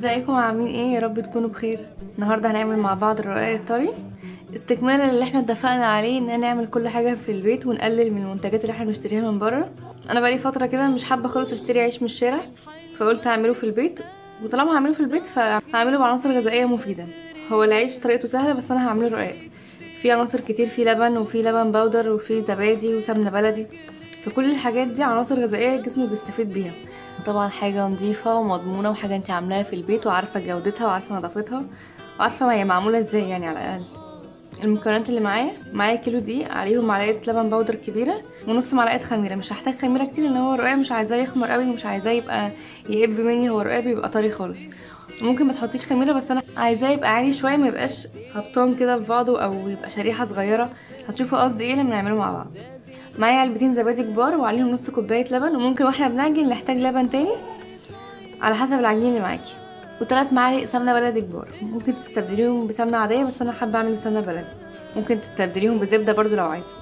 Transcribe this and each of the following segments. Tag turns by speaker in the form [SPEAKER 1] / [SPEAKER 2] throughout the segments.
[SPEAKER 1] ازيكم عاملين ايه يا رب تكونوا بخير النهارده هنعمل مع بعض الرقاق الطري استكمالا اللي احنا اتفقنا عليه ان نعمل كل حاجه في البيت ونقلل من المنتجات اللي احنا بنشتريها من بره انا بقالي فتره كده مش حابه خالص اشتري عيش من الشارع فقلت اعمله في البيت وطالما هعمله في البيت فهعمله بعناصر غذائيه مفيده هو العيش طريقته سهله بس انا هعمله رقاق في عناصر كتير في لبن وفي لبن بودر وفي زبادي وسمنه بلدي فكل الحاجات دي عناصر غذائيه الجسم بيستفيد بيها طبعا حاجه نظيفه ومضمونه وحاجه انت عاملاها في البيت وعارفه جودتها وعارفه نظافتها وعارفه هي معموله ازاي يعني على الاقل المكونات اللي معايا معايا كيلو دقيق عليهم معلقه لبن بودر كبيره ونص معلقه خميره مش هحتاج خميره كتير لان هو الرقاق مش عايزاه يخمر قوي ومش عايزاه يبقى يقب مني هو الرقاق بيبقى طري خالص ممكن ما تحطيش خميره بس انا عايزاه يبقى عالي شويه ما يبقاش هبطان كده في بعضه او يبقى شريحه صغيره هتشوفوا قصدي ايه لما نعمله مع بعض معايا علبتين زبادي كبار وعليهم نص كوبايه لبن وممكن واحنا بنعجن نحتاج لبن تاني على حسب العجين اللي معاكي وثلاث معالق سمنه بلدي كبار ممكن تستبدليهم بسمنه عاديه بس انا حابه اعمل بسمنه بلدي ممكن تستبدليهم بزبده برضو لو عايزه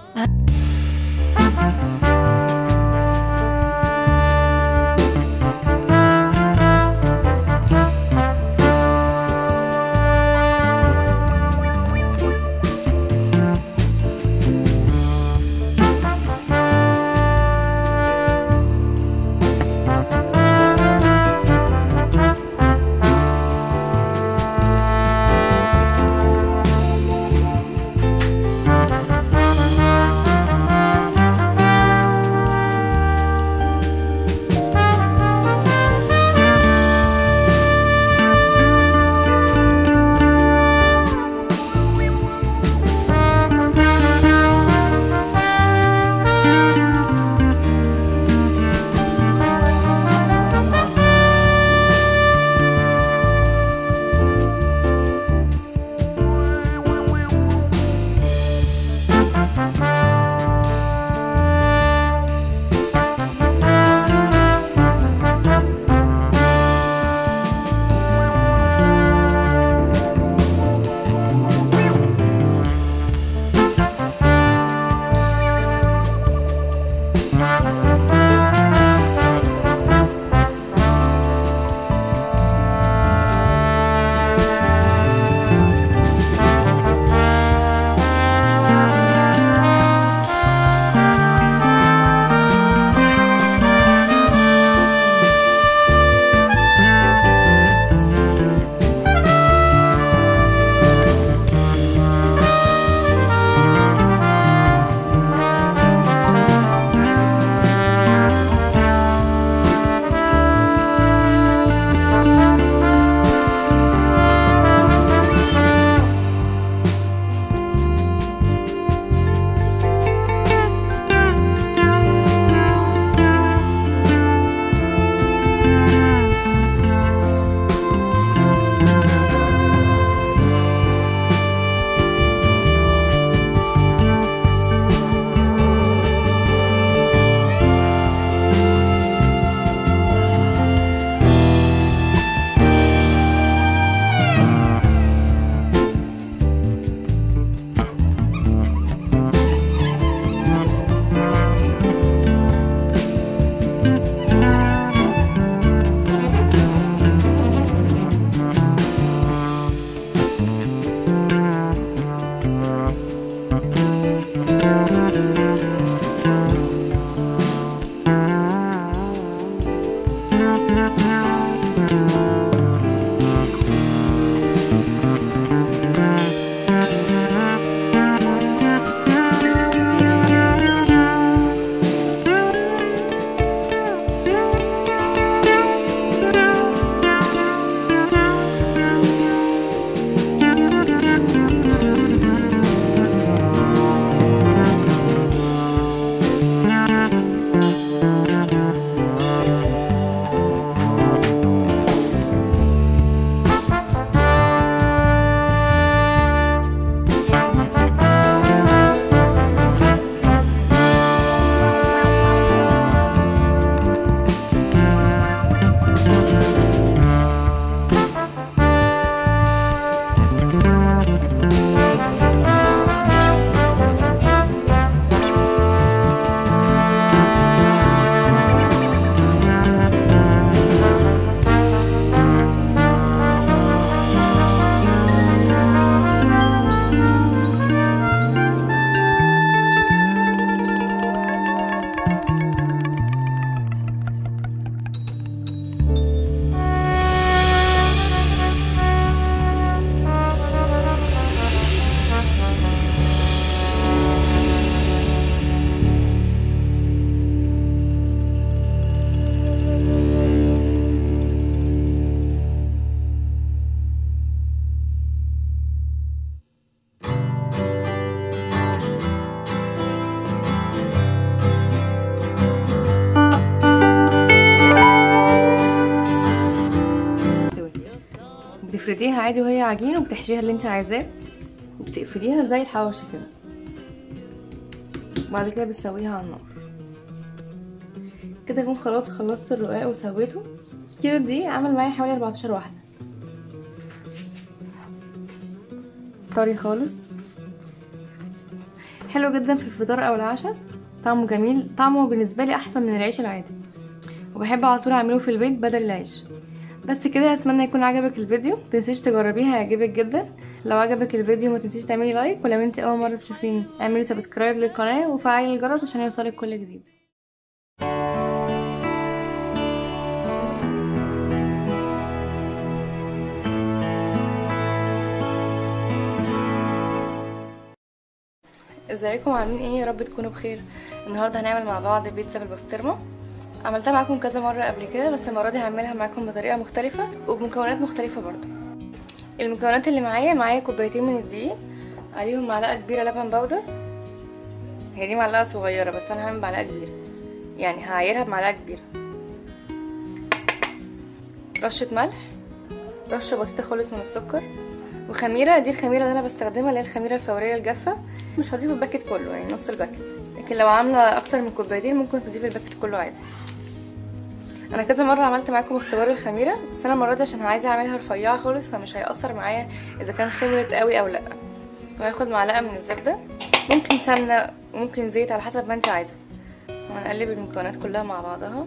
[SPEAKER 1] بتفرديها عادي وهي عجين وبتحشيها اللي انت عايزاه وبتقفليها زي الحواوشي كده بعد كده بتسويها على النار كده اكون خلاص خلصت الرقاق وسويته الكيلو دي عمل معايا حوالي 14 واحده طري خالص حلو جدا في الفطار او العشاء طعمه جميل طعمه بالنسبه لي احسن من العيش العادي وبحب على طول اعمله في البيت بدل العيش بس كده اتمنى يكون عجبك الفيديو متنسيش تجربيها هيعجبك جدا لو عجبك الفيديو ما تنسيش تعملي لايك ولو انت اول مره تشوفيني اعملي سبسكرايب للقناه وفعلي الجرس عشان يوصلك كل جديد ازيكم عاملين ايه يا رب تكونوا بخير النهارده هنعمل مع بعض بيتزا بالبسطرمه عملتها معاكم كذا مره قبل كده بس المره دي هعملها معاكم بطريقه مختلفه وبمكونات مختلفه برضو المكونات اللي معايا معايا كوبايتين من الدقيق عليهم معلقه كبيره لبن بودر هي دي معلقه صغيره بس انا هعمل معلقه كبيره يعني هعايرها بمعلقه كبيره رشه ملح رشه بسيطه خالص من السكر وخميره دي الخميره اللي انا بستخدمها اللي هي الخميره الفوريه الجافه مش هضيف الباكت كله يعني نص الباكت لكن لو عامله اكتر من كوبايتين ممكن تضيف الباكت كله عادي انا كذا مره عملت معاكم اختبار الخميره بس انا المره دي عشان عايزه اعملها رفيعه خالص فمش هيأثر معايا اذا كان خمرت قوي او لا وهاخد معلقه من الزبده ممكن سمنه وممكن زيت على حسب ما انت عايزه وهنقلب المكونات كلها مع بعضها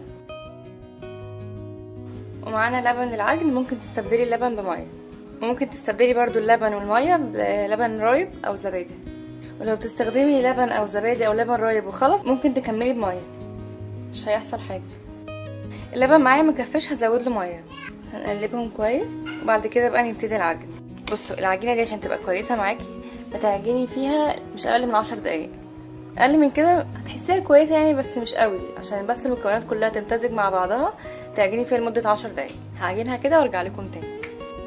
[SPEAKER 1] ومعانا لبن العجن ممكن تستبدلي اللبن بميه وممكن تستبدلي برضو اللبن والميه بلبن رايب او زبادي ولو بتستخدمي لبن او زبادي او لبن رايب وخلص ممكن تكملي بميه مش هيحصل حاجه اللبن معايا مكفش هزود له ميه هنقلبهم كويس وبعد كده بقى نبتدي العجن بصوا العجينه دي عشان تبقى كويسه معاكي بتعجني فيها مش اقل من عشر دقايق اقل من كده هتحسيها كويسه يعني بس مش قوي عشان بس المكونات كلها تمتزج مع بعضها تعجني فيها لمده عشر دقايق هعجنها كده وارجع لكم تاني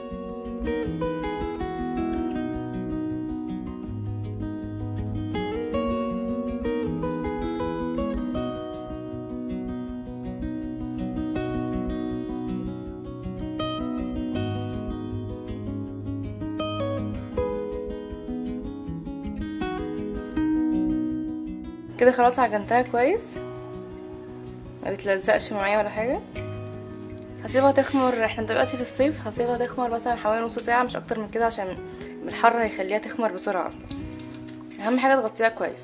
[SPEAKER 1] كده خلاص عجنتها كويس ما بتلزقش معايا ولا حاجه هسيبها تخمر احنا دلوقتي في الصيف هسيبها تخمر مثلا حوالي نص ساعه مش اكتر من كده عشان الحر هيخليها تخمر بسرعه اصلا اهم حاجه تغطيها كويس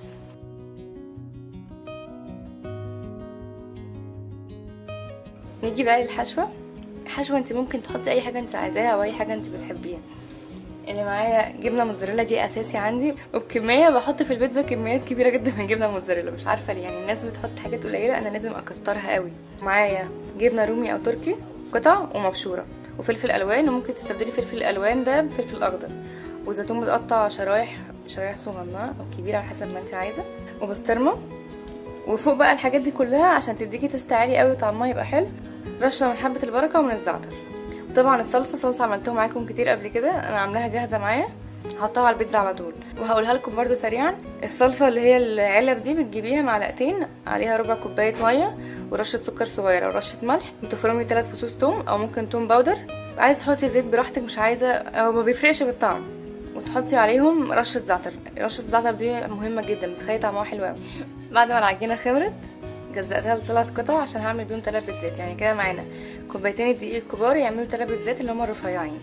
[SPEAKER 1] نيجي بقى للحشوه الحشوه انت ممكن تحطي اي حاجه انت عايزاها او اي حاجه انت بتحبيها اللي معايا جبنه موتزاريلا دي اساسي عندي وبكميه بحط في البيتزا كميات كبيره جدا من جبنه موتزاريلا مش عارفه ليه يعني الناس بتحط حاجات قليله انا لازم اكترها قوي معايا جبنه رومي او تركي قطع ومبشوره وفلفل الوان وممكن تستبدلي فلفل الالوان ده بفلفل اخضر وزيتون متقطع شرايح شرايح صغننه او كبيره على حسب ما انت عايزه وبسطرمه وفوق بقى الحاجات دي كلها عشان تديكي تست عالي قوي وطعمها يبقى حلو رشه من حبه البركه ومن الزعتر طبعا الصلصه صلصه عملتها معاكم كتير قبل كده انا عاملاها جاهزه معايا هحطها على البيتزا على طول وهقولها لكم برده سريعا الصلصه اللي هي العلب دي بتجيبيها معلقتين عليها ربع كوبايه ميه ورشه سكر صغيره ورشه ملح وتفرمي 3 فصوص توم او ممكن توم باودر عايز تحطي زيت براحتك مش عايزه او ما بيفرقش بالطعم وتحطي عليهم رشه زعتر رشه الزعتر دي مهمه جدا بتخلي طعمها حلو قوي بعد ما العجينه خمرت جزأتها لثلاث قطع عشان هعمل بيهم تلات بيتزات يعني كده معانا كوبايتين الدقيق الكبار يعملوا تلات بيتزات اللي هما الرفيعين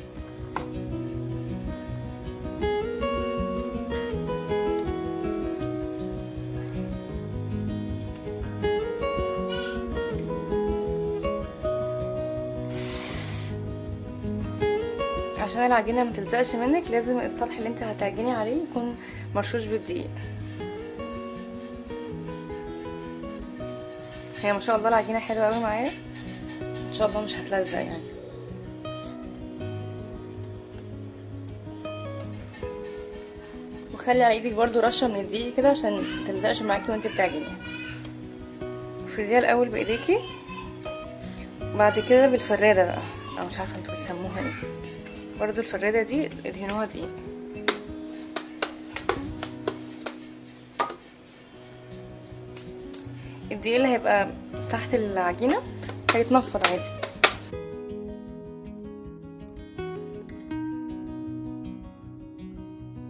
[SPEAKER 1] عشان العجينه ما تلزقش منك لازم السطح اللي انت هتعجني عليه يكون مرشوش بالدقيق هي ما شاء الله العجينه حلوه قوي معايا ان شاء الله مش هتلزق يعني وخلي على ايدك برضو رشه من الدقيق كده عشان متلزقش معاكي وانت بتعجني افرديها الاول بايديكي وبعد كده بالفراده بقى او مش عارفه انتوا بتسموها ايه برضو الفراده دي ادهنوها دقيق الدقيق اللي هيبقى تحت العجينه هيتنفض عادي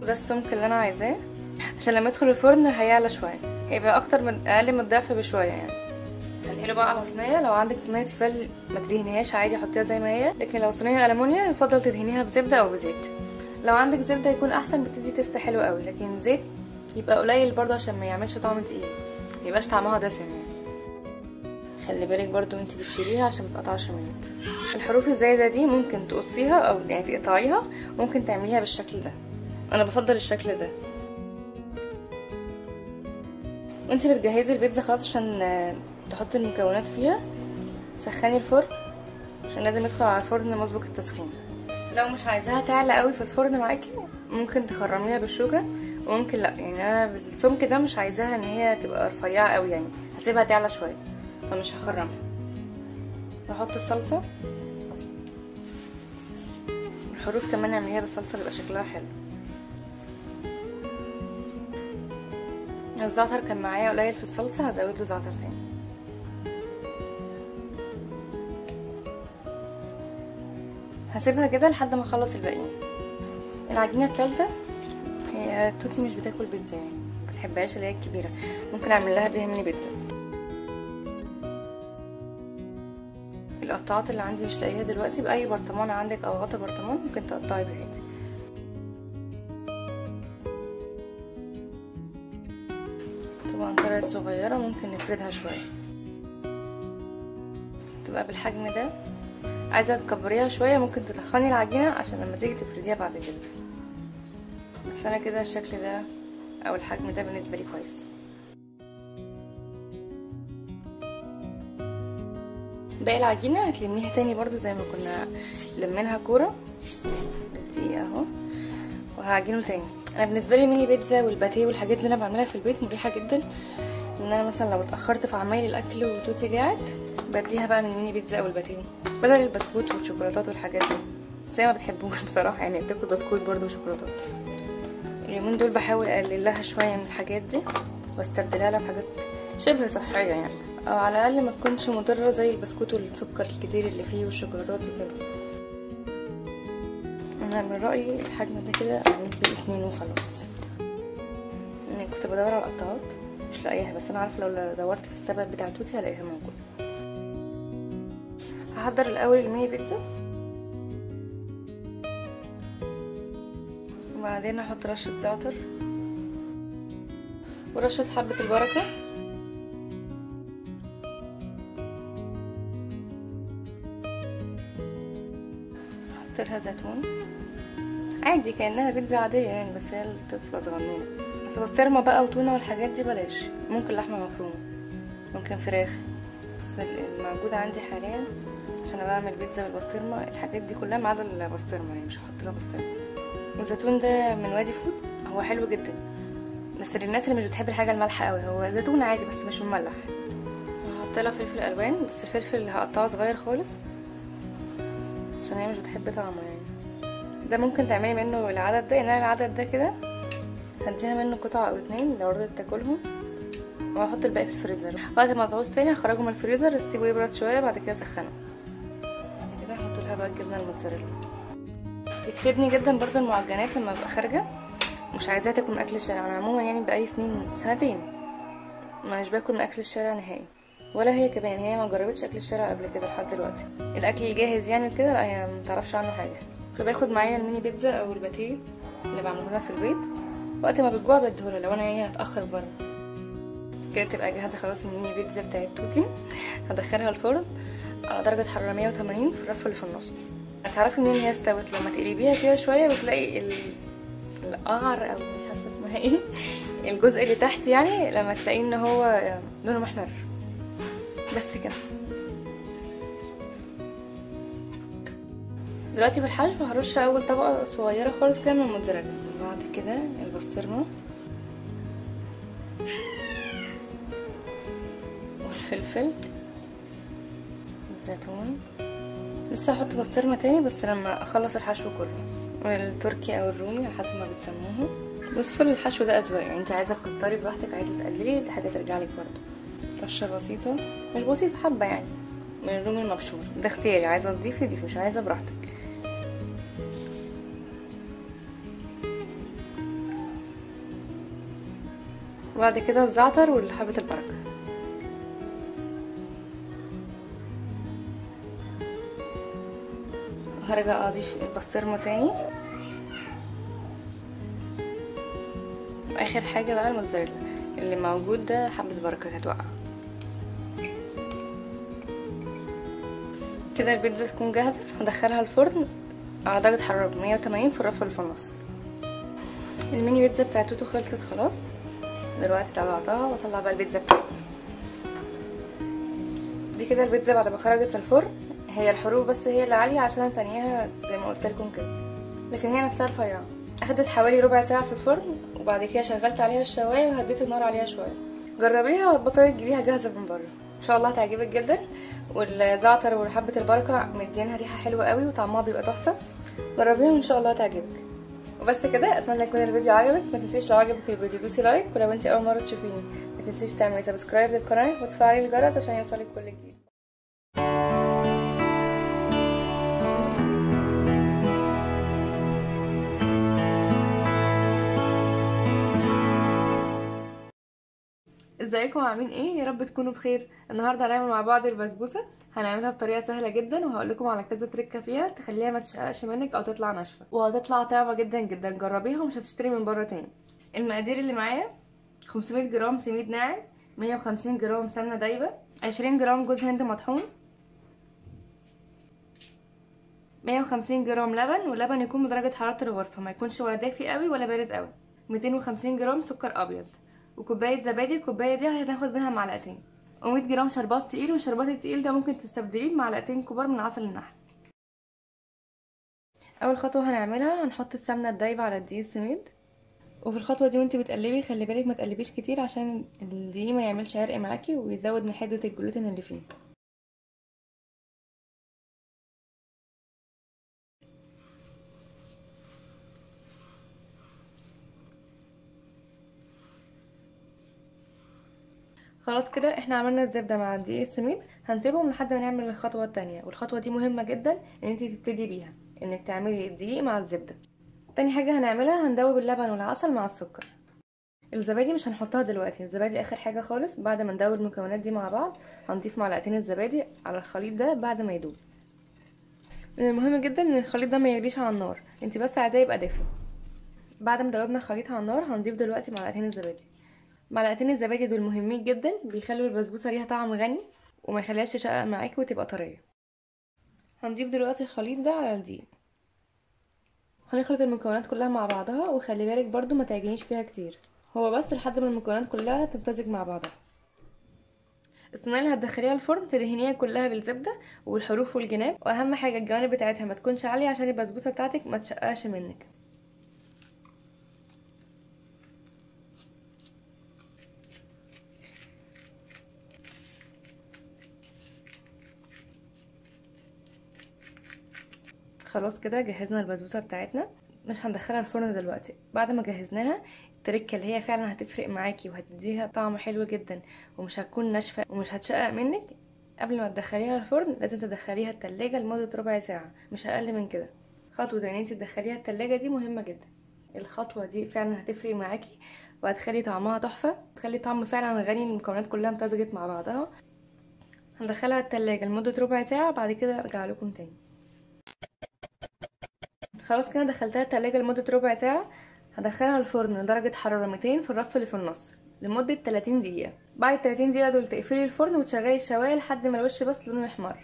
[SPEAKER 1] ده السمك اللي انا عايزاه عشان لما يدخل الفرن هيعلى شويه هيبقى اكتر من اقل من الضعف بشويه يعني هنقله بقى على صينيه لو عندك صينيه تيفال ما تدهنيهاش عادي حطيها زي ما هي لكن لو صينيه المونيا يفضل تدهنيها بزبده او بزيت لو عندك زبده يكون احسن بتدي تيست حلو قوي لكن زيت يبقى قليل برضو عشان ما يعملش طعم تقيل ميبقاش طعمها دسم يعني خلي بالك برضو انت بتشيليها عشان متقطعش منك الحروف الزايده دي ممكن تقصيها او يعني تقطعيها ممكن تعمليها بالشكل ده انا بفضل الشكل ده وانت بتجهزي البيتزا خلاص عشان تحطي المكونات فيها سخني الفرن عشان لازم يدخل على الفرن مسبق التسخين لو مش عايزاها تعلى قوي في الفرن معاكي ممكن تخرميها بالشوكه وممكن لا يعني انا بالسمك ده مش عايزاها ان هي تبقى رفيعه قوي يعني هسيبها تعلى شويه فمش هخرمها نحط الصلصه الحروف كمان نعمليها بالصلصه بيبقى شكلها حلو الزعتر كان معايا قليل في الصلصه هزود له زعتر تاني هسيبها كده لحد ما اخلص الباقيين العجينه الثالثه هي توتي مش بتاكل بيتزا يعني ما بتحبهاش اللي هي الكبيره ممكن اعمل لها بيها ميني بيتزا القطاعات اللي عندي مش لاقيها دلوقتي باي برطمان عندك او غطا برطمان ممكن تقطعي بيه عادي طبعا طريقة صغيرة ممكن نفردها شوية تبقى بالحجم ده عايزة تكبريها شوية ممكن تتخني العجينة عشان لما تيجي تفرديها بعد كده بس انا كده الشكل ده او الحجم ده بالنسبة لي كويس باقي العجينة هتلميها تاني برضو زي ما كنا لمينها كورة بالدقيق اهو وهعجنه تاني انا بالنسبه لي الميني بيتزا والباتيه والحاجات اللي انا بعملها في البيت مريحه جدا ان انا مثلا لو اتاخرت في عمايل الاكل وتوتي قاعد بديها بقى من الميني بيتزا او الباتيه بدل البسكوت والشوكولاتات والحاجات دي بس هي ما بتحبوش بصراحه يعني بتاكل بسكوت برضو وشوكولاتات اليومين دول بحاول اقلل لها شويه من الحاجات دي واستبدلها لها بحاجات شبه صحيه يعني او على الاقل ما تكونش مضره زي البسكوت والسكر الكتير اللي فيه والشوكولاتات وكده انا من رايي الحجم ده كده اعمل بيه اتنين وخلاص انا كنت بدور على القطعات مش لاقيها بس انا عارفه لو دورت في السبت بتاع توتي هلاقيها موجوده هحضر الاول الميني بيتزا وبعدين احط رشه زعتر ورشه حبه البركه احط لها زيتون عادي كانها بيتزا عاديه يعني بس هي الطفله صغنونه بس بسطرمه بقى وتونه والحاجات دي بلاش ممكن لحمه مفرومه ممكن فراخ بس الموجود عندي حاليا عشان انا بعمل بيتزا بالبسطرمه الحاجات دي كلها ما عدا البسطرمه يعني مش هحط لها بسطرمه الزيتون ده من وادي فود هو حلو جدا بس للناس اللي مش بتحب الحاجه المالحه قوي هو زيتون عادي بس مش مملح هحط لها فلفل الوان بس الفلفل اللي هقطعه صغير خالص عشان هي مش بتحب طعمه يعني ده ممكن تعملي منه العدد ده يعني انا العدد ده كده هديها منه قطعة او اتنين لو رضت تاكلهم وهحط الباقي في الفريزر وقت ما تعوز تاني هخرجه من الفريزر اسيبه يبرد شويه بعد كده اسخنه بعد كده هحط لها بقى الجبنه الموتزاريلا بتفيدني جدا برضو المعجنات لما ببقى خارجه مش عايزاها تاكل من اكل الشارع انا عموما يعني بقالي سنين سنتين مش باكل من اكل الشارع نهائي ولا هي كمان هي ما جربتش اكل الشارع قبل كده لحد دلوقتي الاكل الجاهز يعني كده لا هي ما تعرفش عنه حاجه فباخد معايا الميني بيتزا او الباتيه اللي بعمله لها في البيت وقت ما بتجوع بديهولها لو انا هي هتاخر بره كده تبقى جاهزه خلاص الميني بيتزا بتاعت توتي هدخلها الفرن على درجه حراره 180 في الرف اللي في النص هتعرفي منين هي استوت لما تقلبيها كده شويه بتلاقي ال... القعر او مش عارفه اسمها ايه الجزء اللي تحت يعني لما تلاقيه ان هو لونه محمر بس كده دلوقتي في الحشو هرش اول طبقه صغيره خالص كده من الموتزاريلا بعد كده البسطرمه والفلفل الزيتون لسه هحط بسطرمه تاني بس لما اخلص الحشو كله التركي او الرومي على حسب ما بتسموه بصوا الحشو ده اذواق يعني انت عايزه تكتري براحتك عايزه تقللي دي حاجه ترجع لك برضه رشه بسيطه مش بسيطه حبه يعني من الرومي المبشور ده اختياري عايزه تضيفي ضيفي مش عايزه براحتك وبعد كده الزعتر وحبة البركة وهرجع اضيف البسطرمة تاني واخر حاجة بقى الموتزاريلا اللي موجود ده حبة بركة هتوقع كده البيتزا تكون جاهزة هدخلها الفرن على درجة حرارة 180 في الرف اللي في النص الميني بيتزا بتاعت توتو خلصت خلاص دلوقتي طلعتها واطلع بقى البيتزا بتاعتي دي كده البيتزا بعد ما خرجت من الفرن هي الحروف بس هي اللي عالية عشان تانيها زي ما قلت لكم كده لكن هي نفسها رفيعة اخدت حوالي ربع ساعة في الفرن وبعد كده شغلت عليها الشواية وهديت النار عليها شوية جربيها وتبطلي تجيبيها جاهزة من بره ان شاء الله هتعجبك جدا والزعتر وحبة البركة مدينها ريحة حلوة قوي وطعمها بيبقى تحفة جربيها وان شاء الله هتعجبك وبس كده اتمنى يكون الفيديو عجبك ما تنسيش لو عجبك الفيديو دوسي لايك ولو انت اول مره تشوفيني ما تنسيش تعملي سبسكرايب للقناه وتفعلي الجرس عشان يوصلك كل جديد ازيكم عاملين ايه يا رب تكونوا بخير النهارده هنعمل مع بعض البسبوسه هنعملها بطريقه سهله جدا وهقول لكم على كذا تريكه فيها تخليها ما تشققش منك او تطلع ناشفه وهتطلع طعمه جدا جدا جربيها ومش هتشتري من بره تاني المقادير اللي معايا 500 جرام سميد ناعم 150 جرام سمنه دايبه 20 جرام جوز هند مطحون 150 جرام لبن واللبن يكون بدرجه حراره الغرفه ما يكونش ولا دافي قوي ولا بارد قوي 250 جرام سكر ابيض وكوبايه زبادي الكوبايه دي هتاخد منها معلقتين و100 جرام شربات تقيل والشربات التقيل ده ممكن تستبدليه بمعلقتين كبار من عسل النحل اول خطوه هنعملها هنحط السمنه الدايبه على الدقيق السميد وفي الخطوه دي وانت بتقلبي خلي بالك ما تقلبيش كتير عشان الدقيق ما يعملش عرق معاكي ويزود من حده الجلوتين اللي فيه خلاص كده احنا عملنا الزبده مع الدقيق السميد هنسيبهم لحد ما نعمل الخطوه التانية والخطوه دي مهمه جدا ان انت تبتدي بيها انك تعملي الدقيق مع الزبده تاني حاجه هنعملها هندوب اللبن والعسل مع السكر الزبادي مش هنحطها دلوقتي الزبادي اخر حاجه خالص بعد ما ندوب المكونات دي مع بعض هنضيف معلقتين الزبادي على الخليط ده بعد ما يدوب من المهم جدا ان الخليط ده ما يغليش على النار انت بس عايزاه يبقى دافي بعد ما دوبنا الخليط على النار هنضيف دلوقتي معلقتين الزبادي معلقتين الزبادي دول مهمين جدا بيخلوا البسبوسه ليها طعم غني وما يخليهاش تشقق معاكي وتبقى طريه هنضيف دلوقتي الخليط ده على الدقيق هنخلط المكونات كلها مع بعضها وخلي بالك برضو ما تعجنيش فيها كتير هو بس لحد ما المكونات كلها تمتزج مع بعضها الصينيه اللي هتدخليها الفرن تدهنيها كلها بالزبده والحروف والجناب واهم حاجه الجوانب بتاعتها ما تكونش عاليه عشان البسبوسه بتاعتك ما تشققش منك خلاص كده جهزنا البسبوسه بتاعتنا مش هندخلها الفرن دلوقتي بعد ما جهزناها التركه اللي هي فعلا هتفرق معاكي وهتديها طعم حلو جدا ومش هتكون ناشفه ومش هتشقق منك قبل ما تدخليها الفرن لازم تدخليها التلاجة لمدة ربع ساعة مش أقل من كده خطوة ان انت تدخليها التلاجة دي مهمة جدا الخطوة دي فعلا هتفرق معاكي وهتخلي طعمها تحفة تخلي طعم فعلا غني المكونات كلها امتزجت مع بعضها هندخلها التلاجة لمدة ربع ساعة بعد كده ارجع لكم تاني خلاص كده دخلتها التلاجة لمدة ربع ساعة هدخلها الفرن لدرجة حرارة 200 في الرف اللي في النص لمدة 30 دقيقة بعد 30 دقيقة دول تقفلي الفرن وتشغلي الشواية لحد ما الوش بس لونه يحمر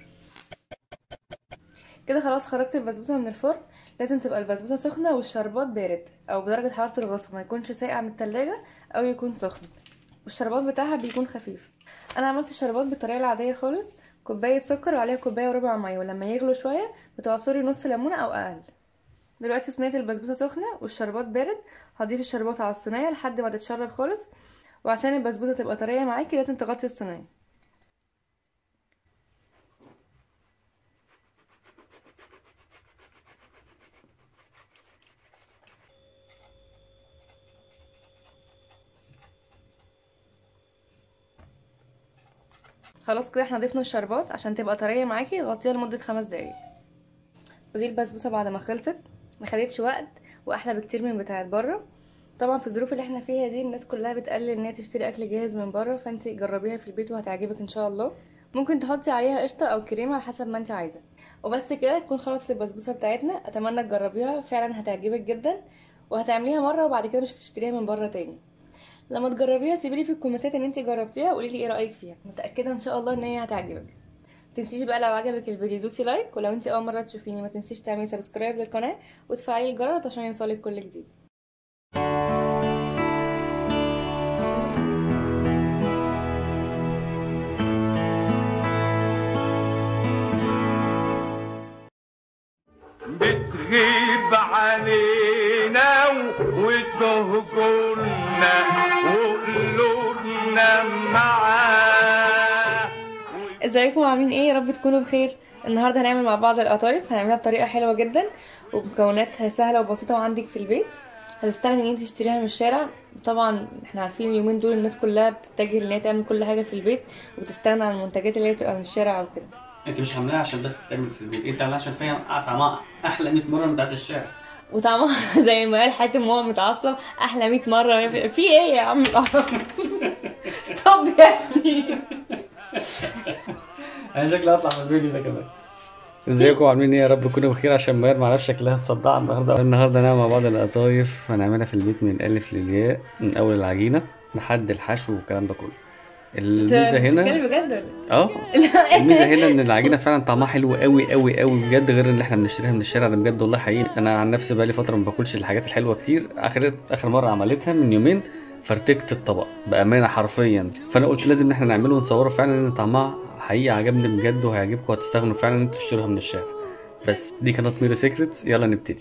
[SPEAKER 1] كده خلاص خرجت البسبوسة من الفرن لازم تبقى البسبوسة سخنة والشربات بارد او بدرجة حرارة الغرفة ما يكونش ساقع من التلاجة او يكون سخن والشربات بتاعها بيكون خفيف انا عملت الشربات بالطريقة العادية خالص كوباية سكر وعليها كوباية وربع مية ولما يغلوا شوية بتعصري نص ليمونة او اقل دلوقتي صينيه البسبوسه سخنه والشربات بارد هضيف الشربات على الصينيه لحد ما تتشرب خالص وعشان البسبوسه تبقى طريه معاكي لازم تغطي الصينيه خلاص كده احنا ضفنا الشربات عشان تبقى طريه معاكي غطيها لمده خمس دقايق ودي البسبوسه بعد ما خلصت ما خدتش وقت واحلى بكتير من بتاعه بره طبعا في الظروف اللي احنا فيها دي الناس كلها بتقلل ان هي تشتري اكل جاهز من بره فانت جربيها في البيت وهتعجبك ان شاء الله ممكن تحطي عليها قشطه او كريمه على حسب ما انت عايزه وبس كده تكون خلاص البسبوسه بتاعتنا اتمنى تجربيها فعلا هتعجبك جدا وهتعمليها مره وبعد كده مش هتشتريها من بره تاني لما تجربيها سيبيلي في الكومنتات ان انت جربتيها وقولي لي ايه رايك فيها متاكده ان شاء الله ان هي هتعجبك متنسيش بقى لو عجبك الفيديو دوسي لايك ولو انت اول مره تشوفيني ما تنسيش تعملي سبسكرايب للقناه وتفعلي الجرس عشان يوصلك كل جديد
[SPEAKER 2] بتغيب علينا وتهجرنا وقلوبنا معاه
[SPEAKER 1] ازيكم عاملين ايه يا رب تكونوا بخير النهارده هنعمل مع بعض القطايف هنعملها بطريقه حلوه جدا وبمكونات سهله وبسيطه وعندك في البيت هتستغني ان انت تشتريها من الشارع طبعا احنا عارفين اليومين دول الناس كلها بتتجه ان هي تعمل كل حاجه في البيت وتستغنى عن المنتجات اللي هي بتبقى من الشارع او كده
[SPEAKER 3] انت مش عاملاها عشان بس تعمل في البيت انت عاملاها عشان فيها طعمها احلى 100 مره من بتاعت الشارع
[SPEAKER 1] وطعمها زي ما قال حاتم وهو متعصب احلى 100 مره في في ايه يا عم ستوب يا ابني
[SPEAKER 3] انا شكلي هطلع من الفيديو ده كمان ازيكم عاملين ايه يا رب تكونوا بخير عشان ماهر معرفش شكلها مصدعه النهارده النهارده هنعمل مع بعض القطايف هنعملها في البيت من الالف للياء من اول العجينه لحد الحشو والكلام ده كله الميزه هنا
[SPEAKER 1] بتتكلم بجد ولا
[SPEAKER 3] اه الميزه هنا ان العجينه فعلا طعمها حلو قوي قوي قوي بجد غير اللي احنا بنشتريها من الشارع ده بجد والله حقيقي انا عن نفسي بقالي فتره ما باكلش الحاجات الحلوه كتير اخر اخر مره عملتها من يومين فرتكت الطبق بامانه حرفيا فانا قلت لازم ان احنا نعمله ونصوره فعلا ان طعمها حقيقي عجبني بجد وهيعجبكم وهتستغنوا فعلا ان انتوا تشتروها من الشارع بس دي كانت ميرو سيكريتس يلا نبتدي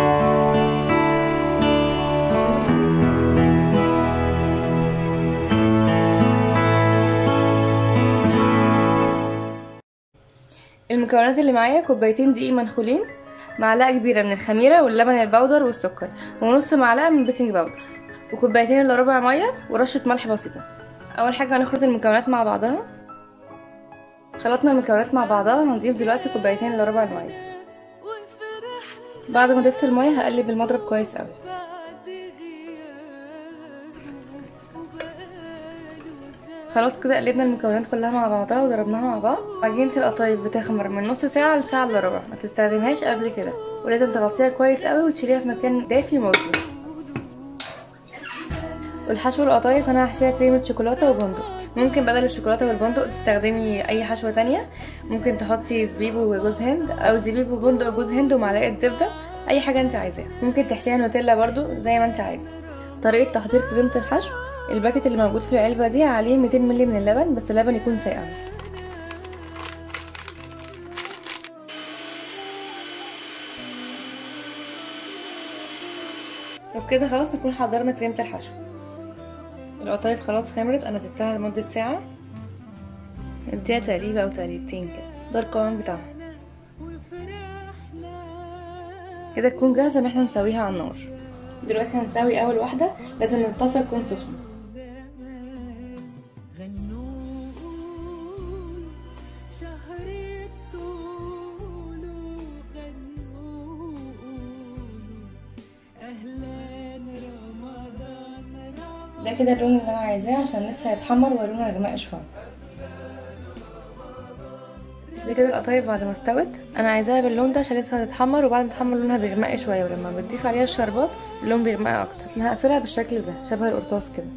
[SPEAKER 1] المكونات اللي معايا كوبايتين دقيق منخولين معلقه كبيره من الخميره واللبن البودر والسكر ونص معلقه من البيكنج باودر وكوبايتين الا ربع ميه ورشه ملح بسيطه اول حاجه هنخلط المكونات مع بعضها خلطنا المكونات مع بعضها هنضيف دلوقتي كوبايتين الا ربع الميه بعد ما ضفت الميه هقلب المضرب كويس قوي خلاص كده قلبنا المكونات كلها مع بعضها وضربناها مع بعض عجينة القطايف بتخمر من نص ساعة لساعة الا ربع ما تستخدمهاش قبل كده ولازم تغطيها كويس قوي وتشيليها في مكان دافي مظلم والحشو القطايف انا هحشيها كريمة شوكولاتة وبندق ممكن بدل الشوكولاتة والبندق تستخدمي اي حشوة تانية ممكن تحطي زبيب وجوز هند او زبيب وبندق وجوز هند ومعلقة زبدة اي حاجة انت عايزاها ممكن تحشيها نوتيلا برضو زي ما انت عايزة طريقة تحضير كريمة الحشو الباكت اللي موجود في العلبة دي عليه 200 مللي من اللبن بس اللبن يكون ساقع وبكده خلاص نكون حضرنا كريمة الحشو القطايف خلاص خمرت انا سبتها لمدة ساعة اديها تقريبة او تقريبتين كده ده القوام بتاعها كده تكون جاهزة ان احنا نسويها على النار دلوقتي هنسوي اول واحدة لازم الطاسة تكون سخنة
[SPEAKER 4] شهر الطول غنوا أهلا رمضان رمضان
[SPEAKER 1] ده كده اللون اللي انا عايزاه عشان لسه هيتحمر ولونه غماء شويه ده كده القطايف بعد ما استوت انا عايزاها باللون ده عشان لسه هتتحمر وبعد ما تتحمر لونها بيغمق شويه ولما بتضيف عليها الشربات اللون بيغمق اكتر انا هقفلها بالشكل ده شبه القرطاس كده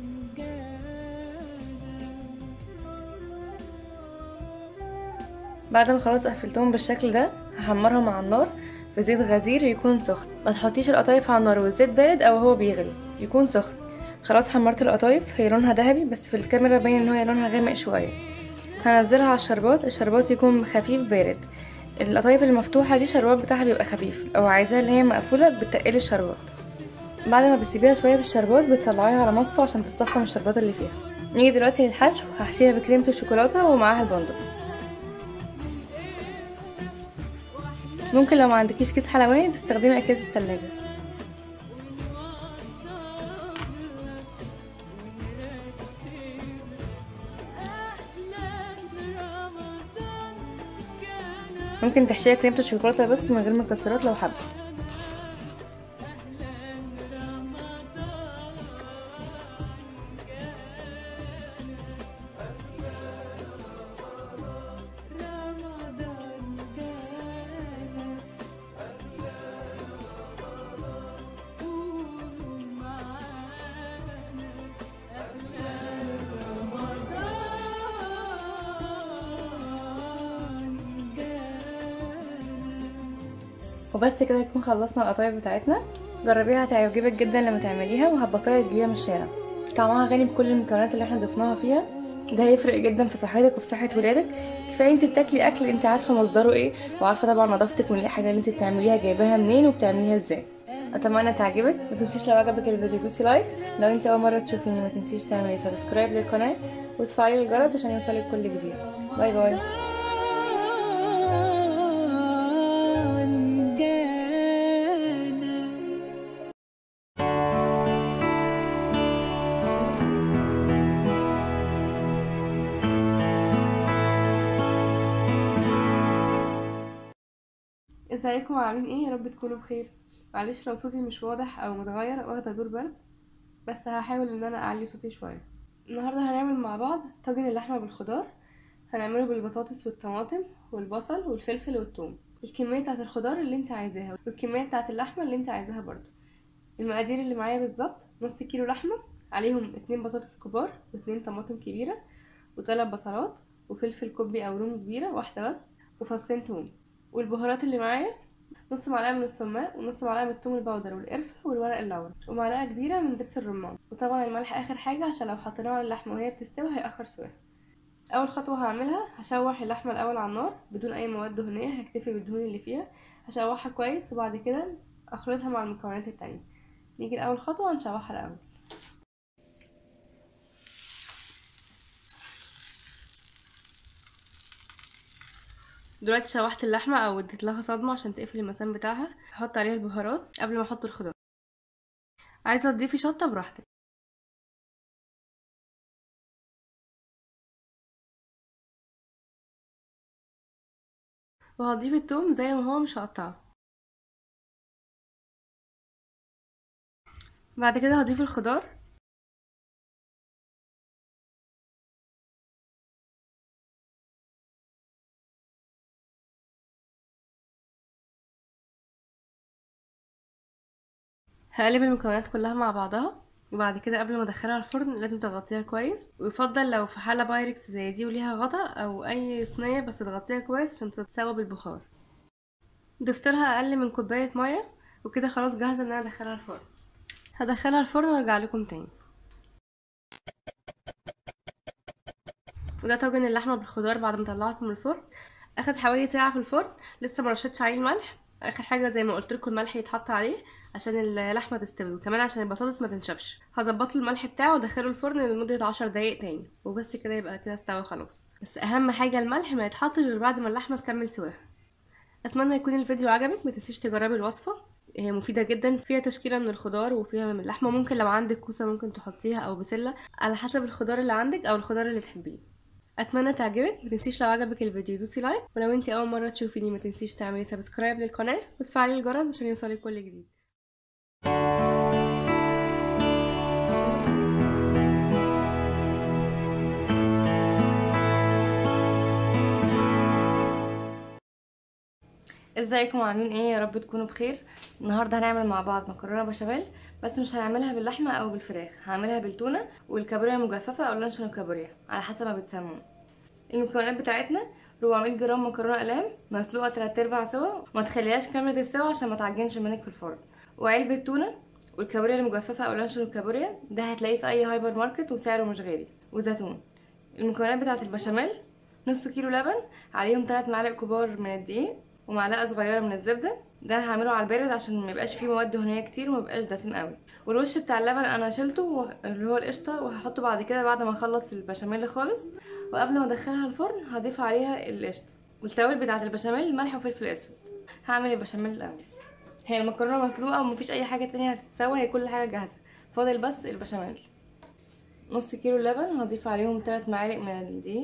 [SPEAKER 1] بعد ما خلاص قفلتهم بالشكل ده هحمرهم على النار في زيت غزير يكون سخن ما تحطيش القطايف على النار والزيت بارد او هو بيغلي يكون سخن خلاص حمرت القطايف هي لونها ذهبي بس في الكاميرا باين ان هي لونها غامق شويه هنزلها على الشربات الشربات يكون خفيف بارد القطايف المفتوحه دي الشربات بتاعها بيبقى خفيف لو عايزاها اللي هي مقفوله بتقلي الشربات بعد ما بتسيبيها شويه في الشربات بتطلعيها على مصفى عشان تصفى من الشربات اللي فيها نيجي دلوقتي للحشو هحشيها بكريمه الشوكولاته ومعاها البندق ممكن لو ما عندكيش كيس حلواني تستخدمي اكياس التلاجة ممكن تحشيها كريمة الشوكولاتة بس من غير مكسرات لو حابة وبس كده يكون خلصنا القطايف بتاعتنا جربيها هتعجبك جدا لما تعمليها وهتبطلي تجيبيها من الشارع طعمها غني بكل المكونات اللي احنا ضفناها فيها ده هيفرق جدا في صحتك وفي صحه ولادك كفايه انت بتاكلي اكل انت عارفه مصدره ايه وعارفه طبعا نظافتك والحاجه اللي انت بتعمليها جايباها منين وبتعمليها ازاي اتمنى تعجبك ما تنسيش لو عجبك الفيديو دوسي لايك لو انت اول مره تشوفيني ما تنسيش تعملي سبسكرايب للقناه وتفعلي الجرس عشان يوصلك كل جديد باي باي
[SPEAKER 4] جانا
[SPEAKER 1] ازيكم عاملين ايه يا رب تكونوا بخير معلش لو صوتي مش واضح او متغير واخده دور برد بس هحاول ان انا اعلي صوتي شويه النهارده هنعمل مع بعض طاجن اللحمه بالخضار هنعمله بالبطاطس والطماطم والبصل والفلفل والثوم الكميه بتاعه الخضار اللي انت عايزاها والكميه بتاعه اللحمه اللي انت عايزاها برضو المقادير اللي معايا بالظبط نص كيلو لحمه عليهم اتنين بطاطس كبار واتنين طماطم كبيره وثلاث بصلات وفلفل كوبي او رومي كبيره واحده بس وفصين توم والبهارات اللي معايا نص معلقه من السماق ونص معلقه من الثوم البودر والقرفه والورق اللورا ومعلقه كبيره من دبس الرمان وطبعا الملح اخر حاجه عشان لو حطيناه على اللحمه وهي بتستوي هيأخر سواها اول خطوه هعملها هشوح اللحمه الاول على النار بدون اي مواد دهنيه هكتفي بالدهون اللي فيها هشوحها كويس وبعد كده اخلطها مع المكونات التانية نيجي لاول خطوه هنشوحها الاول دلوقتي شوحت اللحمه او اديت لها صدمه عشان تقفل المسام بتاعها هحط عليها البهارات قبل ما احط الخضار عايزه تضيفي شطه براحتك وهضيف التوم زي ما هو مش هقطعه بعد كده هضيف الخضار هقلب المكونات كلها مع بعضها وبعد كده قبل ما ادخلها الفرن لازم تغطيها كويس ويفضل لو في حله بايركس زي دي وليها غطا او اي صينيه بس تغطيها كويس عشان تتسوى بالبخار ضفت لها اقل من كوبايه ميه وكده خلاص جاهزه ان انا ادخلها الفرن هدخلها الفرن وارجع لكم تاني وده طاجن اللحمه بالخضار بعد ما طلعته من الفرن اخد حوالي ساعه في الفرن لسه ما رشتش عليه الملح اخر حاجه زي ما قلت لكم الملح يتحط عليه عشان اللحمه تستوي وكمان عشان البطاطس ما تنشفش هظبط له الملح بتاعه وادخله الفرن لمده عشر دقايق تاني وبس كده يبقى كده استوى خلاص بس اهم حاجه الملح ما يتحطش غير بعد ما اللحمه تكمل سواها اتمنى يكون الفيديو عجبك ما تنسيش تجربي الوصفه هي مفيدة جدا فيها تشكيلة من الخضار وفيها من اللحمة ممكن لو عندك كوسة ممكن تحطيها أو بسلة على حسب الخضار اللي عندك أو الخضار اللي تحبيه اتمنى تعجبك ما تنسيش لو عجبك الفيديو دوسي لايك ولو انتي اول مره تشوفيني ما تنسيش تعملي سبسكرايب للقناه وتفعلي الجرس عشان يوصلك كل جديد ازيكم عاملين ايه يا رب تكونوا بخير النهارده هنعمل مع بعض مكرونه بشاميل بس مش هنعملها باللحمه او بالفراخ هعملها بالتونه والكابوريا المجففه او لانشون الكابوريا على حسب ما بتسموه المكونات بتاعتنا 400 جرام مكرونه اقلام مسلوقه 3 ارباع سوا وما تخليهاش كامله السوا عشان ما تعجنش منك في الفرن وعلبه تونه والكابوريا المجففه او لانشون الكابوريا ده هتلاقيه في اي هايبر ماركت وسعره مش غالي وزيتون المكونات بتاعه البشاميل نص كيلو لبن عليهم 3 معالق كبار من الدقيق ومعلقه صغيره من الزبده ده هعمله على البارد عشان ما يبقاش فيه مواد دهنيه كتير وما يبقاش دسم قوي والوش بتاع اللبن انا شلته و- اللي هو القشطه وهحطه بعد كده بعد ما اخلص البشاميل خالص وقبل ما ادخلها الفرن هضيف عليها القشطه والتوابل بتاعه البشاميل ملح وفلفل اسود هعمل البشاميل الاول هي المكرونه مسلوقه ومفيش اي حاجه تانية هتتسوى هي كل حاجه جاهزه فاضل بس البشاميل نص كيلو لبن هضيف عليهم 3 معالق من الدقيق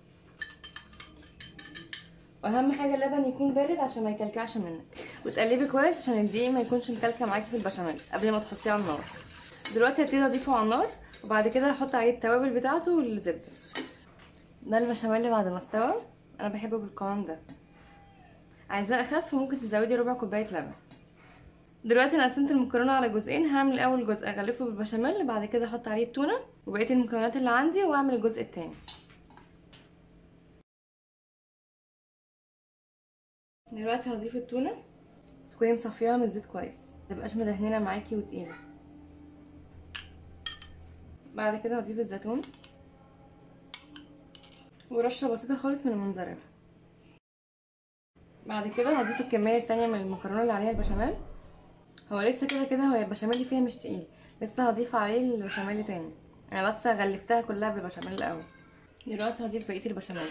[SPEAKER 1] واهم حاجه اللبن يكون بارد عشان ما يكلكعش منك وتقلبي كويس عشان الدقيق ما يكونش مكلكع معاكي في البشاميل قبل ما تحطيه على النار دلوقتي هبتدي اضيفه على النار وبعد كده هحط عليه التوابل بتاعته والزبده ده البشاميل بعد ما استوى انا بحبه بالقوام ده عايزاه اخف ممكن تزودي ربع كوبايه لبن دلوقتي انا قسمت المكرونه على جزئين هعمل اول جزء اغلفه بالبشاميل بعد كده احط عليه التونه وبقيه المكونات اللي عندي واعمل الجزء التاني دلوقتي هضيف التونه تكوني مصفيها من الزيت كويس متبقاش مدهنينه معاكي وتقيله بعد كده هضيف الزيتون ورشه بسيطه خالص من الموزاريلا بعد كده هضيف الكميه التانية من المكرونه اللي عليها البشاميل هو لسه كده كده هو البشاميل اللي فيها مش تقيل لسه هضيف عليه البشاميل تاني انا بس غلفتها كلها بالبشاميل الاول دلوقتي هضيف بقيه البشاميل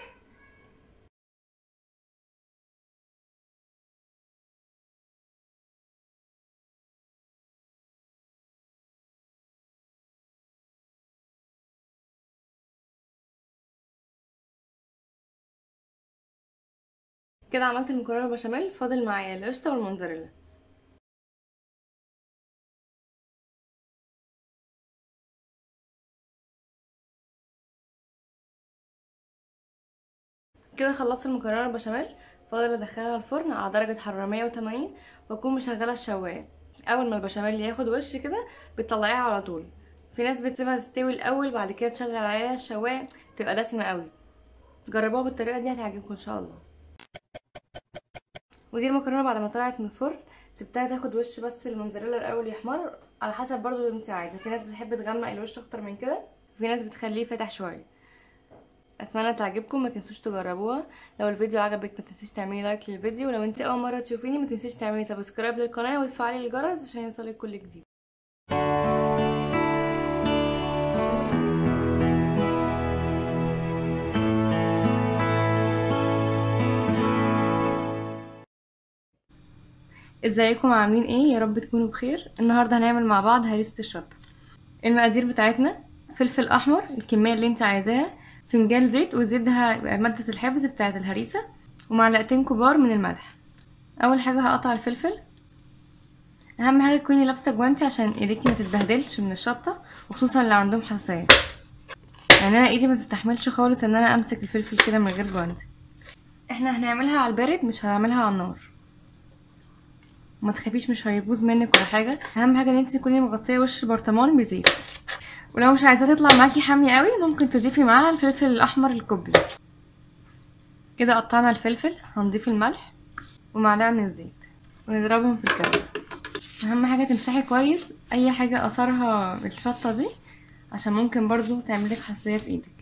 [SPEAKER 1] كده عملت المكرونه بشاميل فاضل معايا القشطه والموزاريلا كده خلصت المكرونه البشاميل فاضل ادخلها الفرن على درجه حراره 180 واكون مشغله الشوايه اول ما البشاميل ياخد وش كده بتطلعيها على طول في ناس بتسيبها تستوي الاول بعد كده تشغل عليها الشوايه تبقى دسمه قوي جربوها بالطريقه دي هتعجبكم ان شاء الله ودي المكرونه بعد ما طلعت من الفرن سبتها تاخد وش بس الموزاريلا الاول يحمر على حسب برضو اللي انت عايزه في ناس بتحب تغمق الوش اكتر من كده وفي ناس بتخليه فاتح شويه اتمنى تعجبكم ما تنسوش تجربوها لو الفيديو عجبك ما تنسيش تعملي لايك للفيديو ولو انت اول مره تشوفيني ما تنسيش تعملي سبسكرايب للقناه وتفعلي الجرس عشان يوصلك كل جديد ازيكم عاملين ايه يا رب تكونوا بخير النهارده هنعمل مع بعض هريسه الشطه المقادير بتاعتنا فلفل احمر الكميه اللي انت عايزاها فنجان زيت والزيت ده هيبقى ماده الحفظ بتاعه الهريسه ومعلقتين كبار من الملح اول حاجه هقطع الفلفل اهم حاجه تكوني لابسه جوانتي عشان ايديكي ما تتبهدلش من الشطه وخصوصا اللي عندهم حساسيه يعني انا ايدي ما تستحملش خالص ان انا امسك الفلفل كده من غير جوانتي احنا هنعملها على البارد مش هنعملها على النار ما تخافيش مش هيبوظ منك ولا حاجه اهم حاجه ان انت تكوني مغطيه وش البرطمان بزيت ولو مش عايزاه تطلع معاكي حامي قوي ممكن تضيفي معاها الفلفل الاحمر الكوبي كده قطعنا الفلفل هنضيف الملح ومعلقه من الزيت ونضربهم في الكبه اهم حاجه تمسحي كويس اي حاجه اثرها بالشطه دي عشان ممكن برضو تعملك حساسيه في ايدك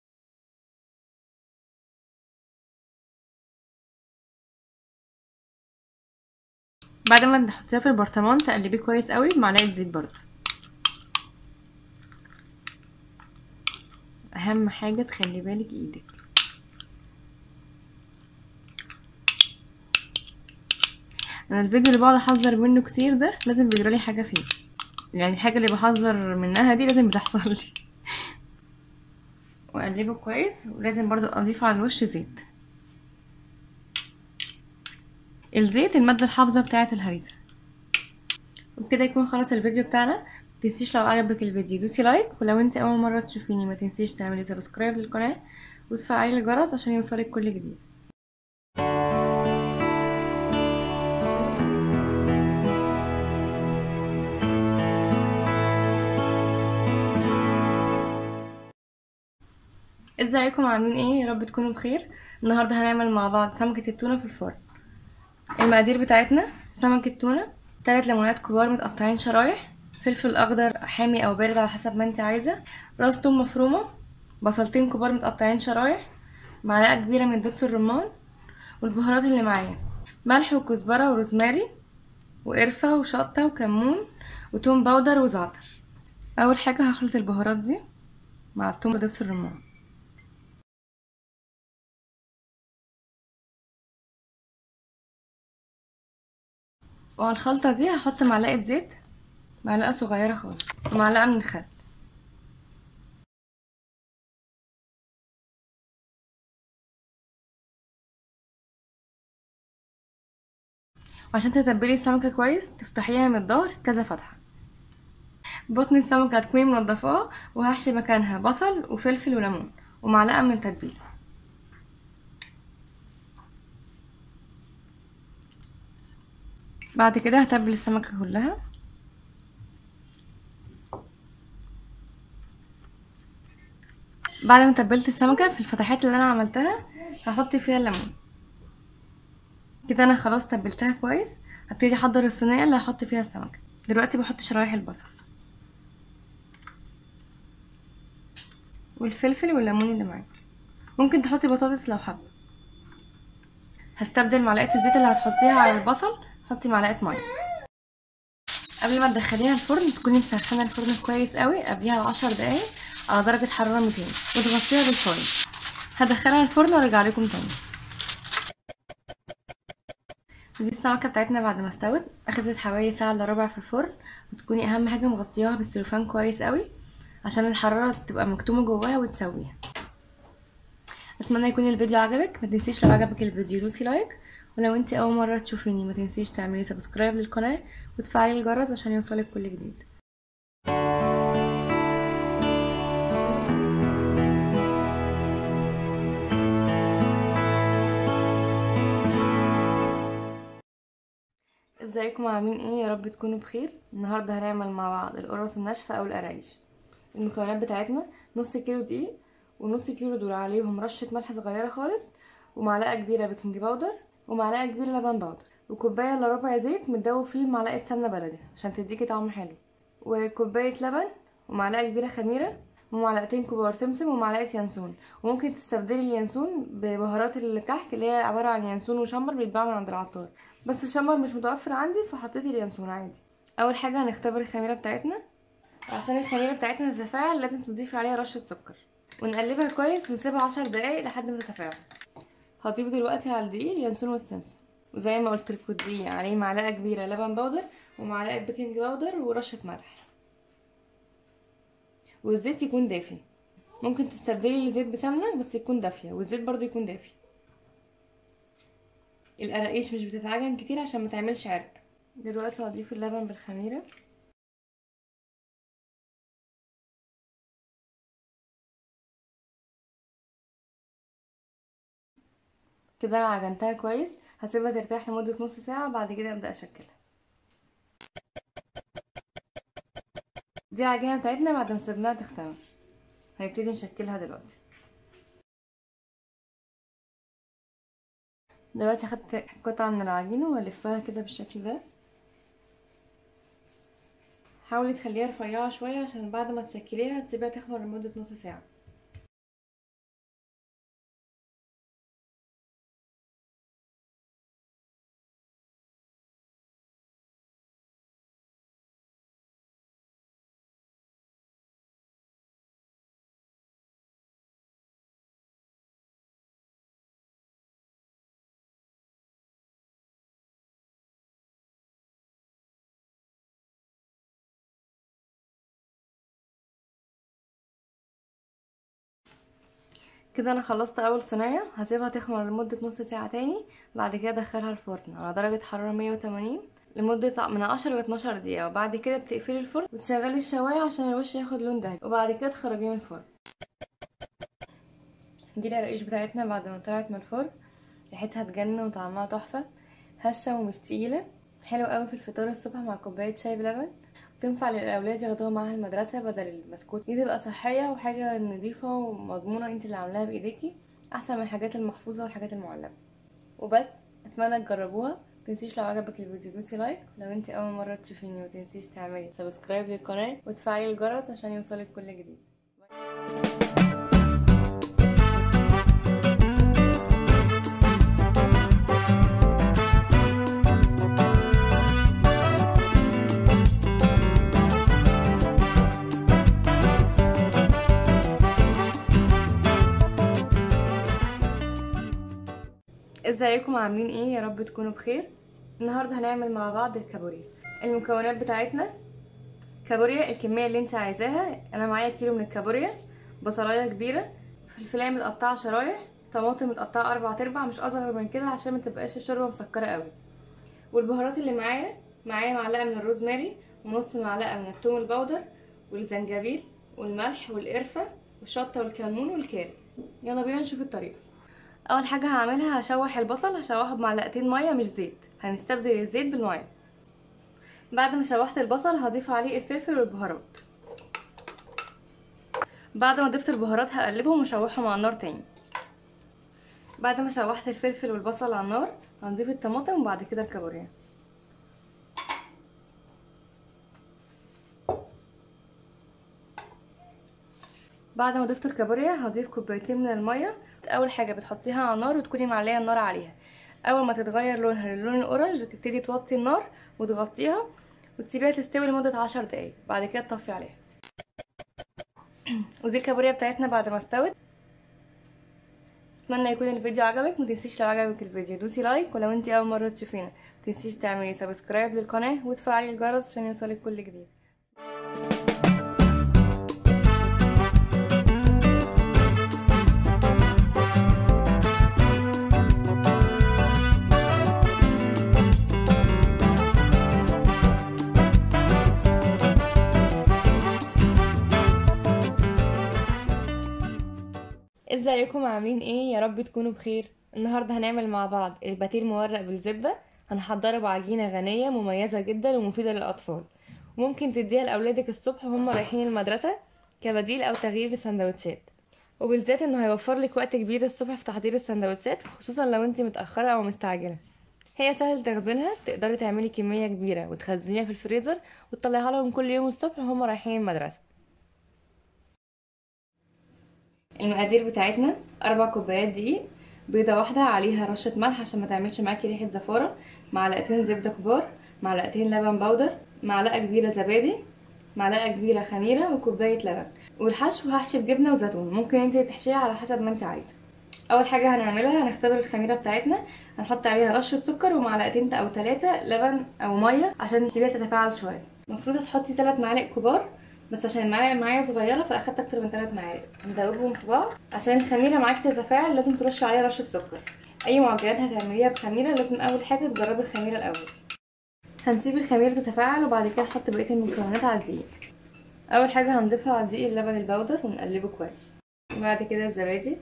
[SPEAKER 1] بعد ما تحطيها في البرطمان تقلبيه كويس قوي بمعلقه زيت برضو اهم حاجه تخلي بالك ايدك انا الفيديو اللي بقعد احذر منه كتير ده لازم بيجرالي حاجه فيه يعني الحاجه اللي بحذر منها دي لازم بتحصل لي واقلبه كويس ولازم برضو اضيف على الوش زيت الزيت المادة الحافظة بتاعة الهريسة وبكده يكون خلص الفيديو بتاعنا متنسيش لو عجبك الفيديو دوسي لايك ولو انت اول مرة تشوفيني ما تنسيش تعملي سبسكرايب للقناة وتفعلي الجرس عشان يوصلك كل جديد ازيكم عاملين ايه يا رب تكونوا بخير النهارده هنعمل مع بعض سمكة التونة في الفرن المقادير بتاعتنا سمكة تونة تلات ليمونات كبار متقطعين شرايح فلفل اخضر حامي او بارد على حسب ما انت عايزة راس توم مفرومة بصلتين كبار متقطعين شرايح معلقة كبيرة من دبس الرمان والبهارات اللي معايا ملح وكزبرة وروزماري وقرفة وشطة وكمون وتوم باودر وزعتر اول حاجة هخلط البهارات دي مع التوم ودبس الرمان وعلى الخلطة دي هحط معلقة زيت معلقة صغيرة خالص ومعلقة من الخل وعشان تتبلي السمكة كويس تفتحيها من الظهر كذا فتحة بطن السمكة هتكوني منضفاه وهحشي مكانها بصل وفلفل وليمون ومعلقة من التتبيلة بعد كده هتبل السمكة كلها بعد ما تبلت السمكة في الفتحات اللي انا عملتها هحط فيها الليمون كده انا خلاص تبلتها كويس هبتدي احضر الصينيه اللي هحط فيها السمكه دلوقتي بحط شرايح البصل والفلفل والليمون اللي معاك ممكن تحطي بطاطس لو حابه هستبدل معلقه الزيت اللي هتحطيها على البصل حطي معلقه ميه قبل ما تدخليها الفرن تكوني مسخنه الفرن كويس قوي قبليها بعشر دقايق على درجه حراره 200 وتغطيها بالفرن هدخلها الفرن وارجع لكم تاني دي السمكه بتاعتنا بعد ما استوت اخدت حوالي ساعه الا ربع في الفرن وتكوني اهم حاجه مغطياها بالسلوفان كويس قوي عشان الحراره تبقى مكتومه جواها وتسويها اتمنى يكون الفيديو عجبك ما تنسيش لو عجبك الفيديو دوسي لايك ولو انت اول مره تشوفيني ما تنسيش تعملي سبسكرايب للقناه وتفعلي الجرس عشان يوصلك كل جديد ازيكم عاملين ايه يا رب تكونوا بخير النهارده هنعمل مع بعض القرص الناشفه او القرايش المكونات بتاعتنا نص كيلو دقيق ونص كيلو دول عليهم رشه ملح صغيره خالص ومعلقه كبيره بيكنج باودر ومعلقه كبيره لبن باودر وكوبايه الا ربع زيت متدوب فيه معلقه سمنه بلدي عشان تديكي طعم حلو وكوبايه لبن ومعلقه كبيره خميره ومعلقتين كبار سمسم ومعلقه ينسون وممكن تستبدلي اليانسون ببهارات الكحك اللي هي عباره عن ينسون وشمر بيتباع من عند العطار بس الشمر مش متوفر عندي فحطيت اليانسون عادي اول حاجه هنختبر الخميره بتاعتنا عشان الخميره بتاعتنا تتفاعل لازم تضيفي عليها رشه سكر ونقلبها كويس ونسيبها عشر دقايق لحد ما تتفاعل هضيف دلوقتي على الدقيق اليانسون والسمسم وزي ما قلت لكم الدقيق عليه معلقه كبيره لبن باودر ومعلقه بيكنج باودر ورشه ملح والزيت يكون دافي ممكن تستبدلي الزيت بسمنه بس يكون دافيه والزيت برضو يكون دافي القراقيش مش بتتعجن كتير عشان ما تعملش عرق دلوقتي هضيف اللبن بالخميره كده انا عجنتها كويس هسيبها ترتاح لمده نص ساعه بعد كده ابدا اشكلها دي العجينه بتاعتنا بعد ما سيبناها تختمر هنبتدي نشكلها دلوقتي دلوقتي اخدت قطعه من العجينه والفها كده بالشكل ده حاولي تخليها رفيعه شويه عشان بعد ما تشكليها تسيبيها تخمر لمده نص ساعه كده انا خلصت اول صينيه هسيبها تخمر لمده نص ساعه تاني بعد كده ادخلها الفرن على درجه حراره 180 لمده من 10 ل 12 دقيقه وبعد كده بتقفلي الفرن وتشغلي الشوايه عشان الوش ياخد لون ذهبي وبعد كده تخرجيه من الفرن دي القراقيش بتاعتنا بعد ما طلعت من الفرن ريحتها تجنن وطعمها تحفه هشه ومش تقيله حلو قوي في الفطار الصبح مع كوبايه شاي بلبن تنفع للاولاد ياخدوها معاها المدرسه بدل البسكوت دي تبقى صحيه وحاجه نظيفه ومضمونه انت اللي عاملاها بايديكي احسن من الحاجات المحفوظه والحاجات المعلبه وبس اتمنى تجربوها متنسيش لو عجبك الفيديو دوسي لايك لو انت اول مره تشوفيني متنسيش تعملي سبسكرايب للقناه وتفعلي الجرس عشان يوصلك كل جديد ازيكم عاملين ايه يا رب تكونوا بخير النهارده هنعمل مع بعض الكابوريا المكونات بتاعتنا كابوريا الكميه اللي انت عايزاها انا معايا كيلو من الكابوريا بصلايه كبيره فلفلايه متقطعه شرايح طماطم متقطعه اربع ارباع مش اصغر من كده عشان ما تبقاش الشوربه مسكره قوي والبهارات اللي معايا معايا معلقه من الروزماري ونص معلقه من الثوم البودر والزنجبيل والملح والقرفه والشطه والكمون والكاري يلا بينا نشوف الطريقه اول حاجه هعملها هشوح البصل هشوحه بمعلقتين ميه مش زيت هنستبدل الزيت بالميه بعد ما شوحت البصل هضيف عليه الفلفل والبهارات بعد ما ضفت البهارات هقلبهم واشوحهم على النار تاني بعد ما شوحت الفلفل والبصل على النار هنضيف الطماطم وبعد كده الكابوريا بعد ما ضفت الكابوريا هضيف كوبايتين من الميه اول حاجه بتحطيها على النار وتكوني معليه النار عليها اول ما تتغير لونها للون الاورنج تبتدي توطي النار وتغطيها وتسيبيها تستوي لمده عشر دقايق بعد كده تطفي عليها ودي الكابوريا بتاعتنا بعد ما استوت اتمنى يكون الفيديو عجبك متنسيش لو عجبك الفيديو دوسي لايك ولو انتي اول مره تشوفينا متنسيش تعملي سبسكرايب للقناه وتفعلي الجرس عشان يوصلك كل جديد ازيكم عاملين ايه يا رب تكونوا بخير النهارده هنعمل مع بعض الباتيه المورق بالزبده هنحضره بعجينه غنيه مميزه جدا ومفيده للاطفال وممكن تديها لاولادك الصبح وهم رايحين المدرسه كبديل او تغيير للسندوتشات وبالذات انه هيوفر لك وقت كبير الصبح في تحضير السندوتشات خصوصا لو انت متاخره او مستعجله هي سهل تخزينها تقدري تعملي كميه كبيره وتخزنيها في الفريزر وتطلعيها لهم كل يوم الصبح وهم رايحين المدرسه المقادير بتاعتنا أربع كوبايات دقيق بيضة واحدة عليها رشة ملح عشان ما تعملش معاكي ريحة زفارة معلقتين زبدة كبار معلقتين لبن بودر معلقة كبيرة زبادي معلقة كبيرة خميرة وكوباية لبن والحشو هحشي بجبنة وزيتون ممكن انت تحشيها على حسب ما انت عايزة اول حاجة هنعملها هنختبر الخميرة بتاعتنا هنحط عليها رشة سكر ومعلقتين او ثلاثة لبن او مية عشان تسيبيها تتفاعل شوية المفروض هتحطي ثلاث معالق كبار بس عشان المعالق معايا صغيره فاخدت اكتر من 3 معالق ندوبهم في بعض عشان الخميره معاكي تتفاعل لازم ترشي عليها رشه سكر اي معجنات هتعمليها بخميره لازم اول حاجه تجربي الخميره الاول هنسيب الخميره تتفاعل وبعد كده نحط بقيه المكونات على الدقيق اول حاجه هنضيفها على الدقيق اللبن البودر ونقلبه كويس وبعد كده الزبادي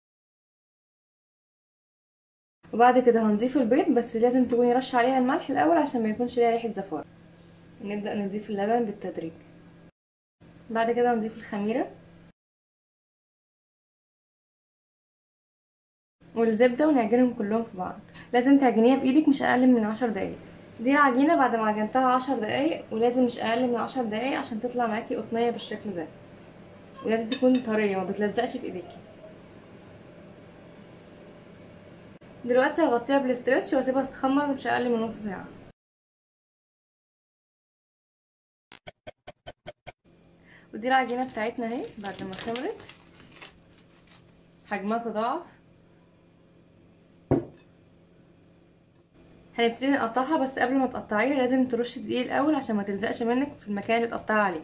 [SPEAKER 1] وبعد كده هنضيف البيض بس لازم تكوني رش عليها الملح الاول عشان ما يكونش ليها ريحه زفاره نبدا نضيف اللبن بالتدريج بعد كده نضيف الخميرة والزبدة ونعجنهم كلهم في بعض لازم تعجنيها بإيدك مش أقل من عشر دقايق دي العجينة بعد ما عجنتها عشر دقايق ولازم مش أقل من عشر دقايق عشان تطلع معاكي قطنية بالشكل ده ولازم تكون طرية ما بتلزقش في ايديكي دلوقتي هغطيها بالاسترتش واسيبها تتخمر مش أقل من نص ساعة ودي العجينه بتاعتنا اهي بعد ما خمرت حجمها تضاعف هنبتدي نقطعها بس قبل ما تقطعيها لازم ترشي دقيق الاول عشان ما تلزقش منك في المكان اللي تقطعي عليه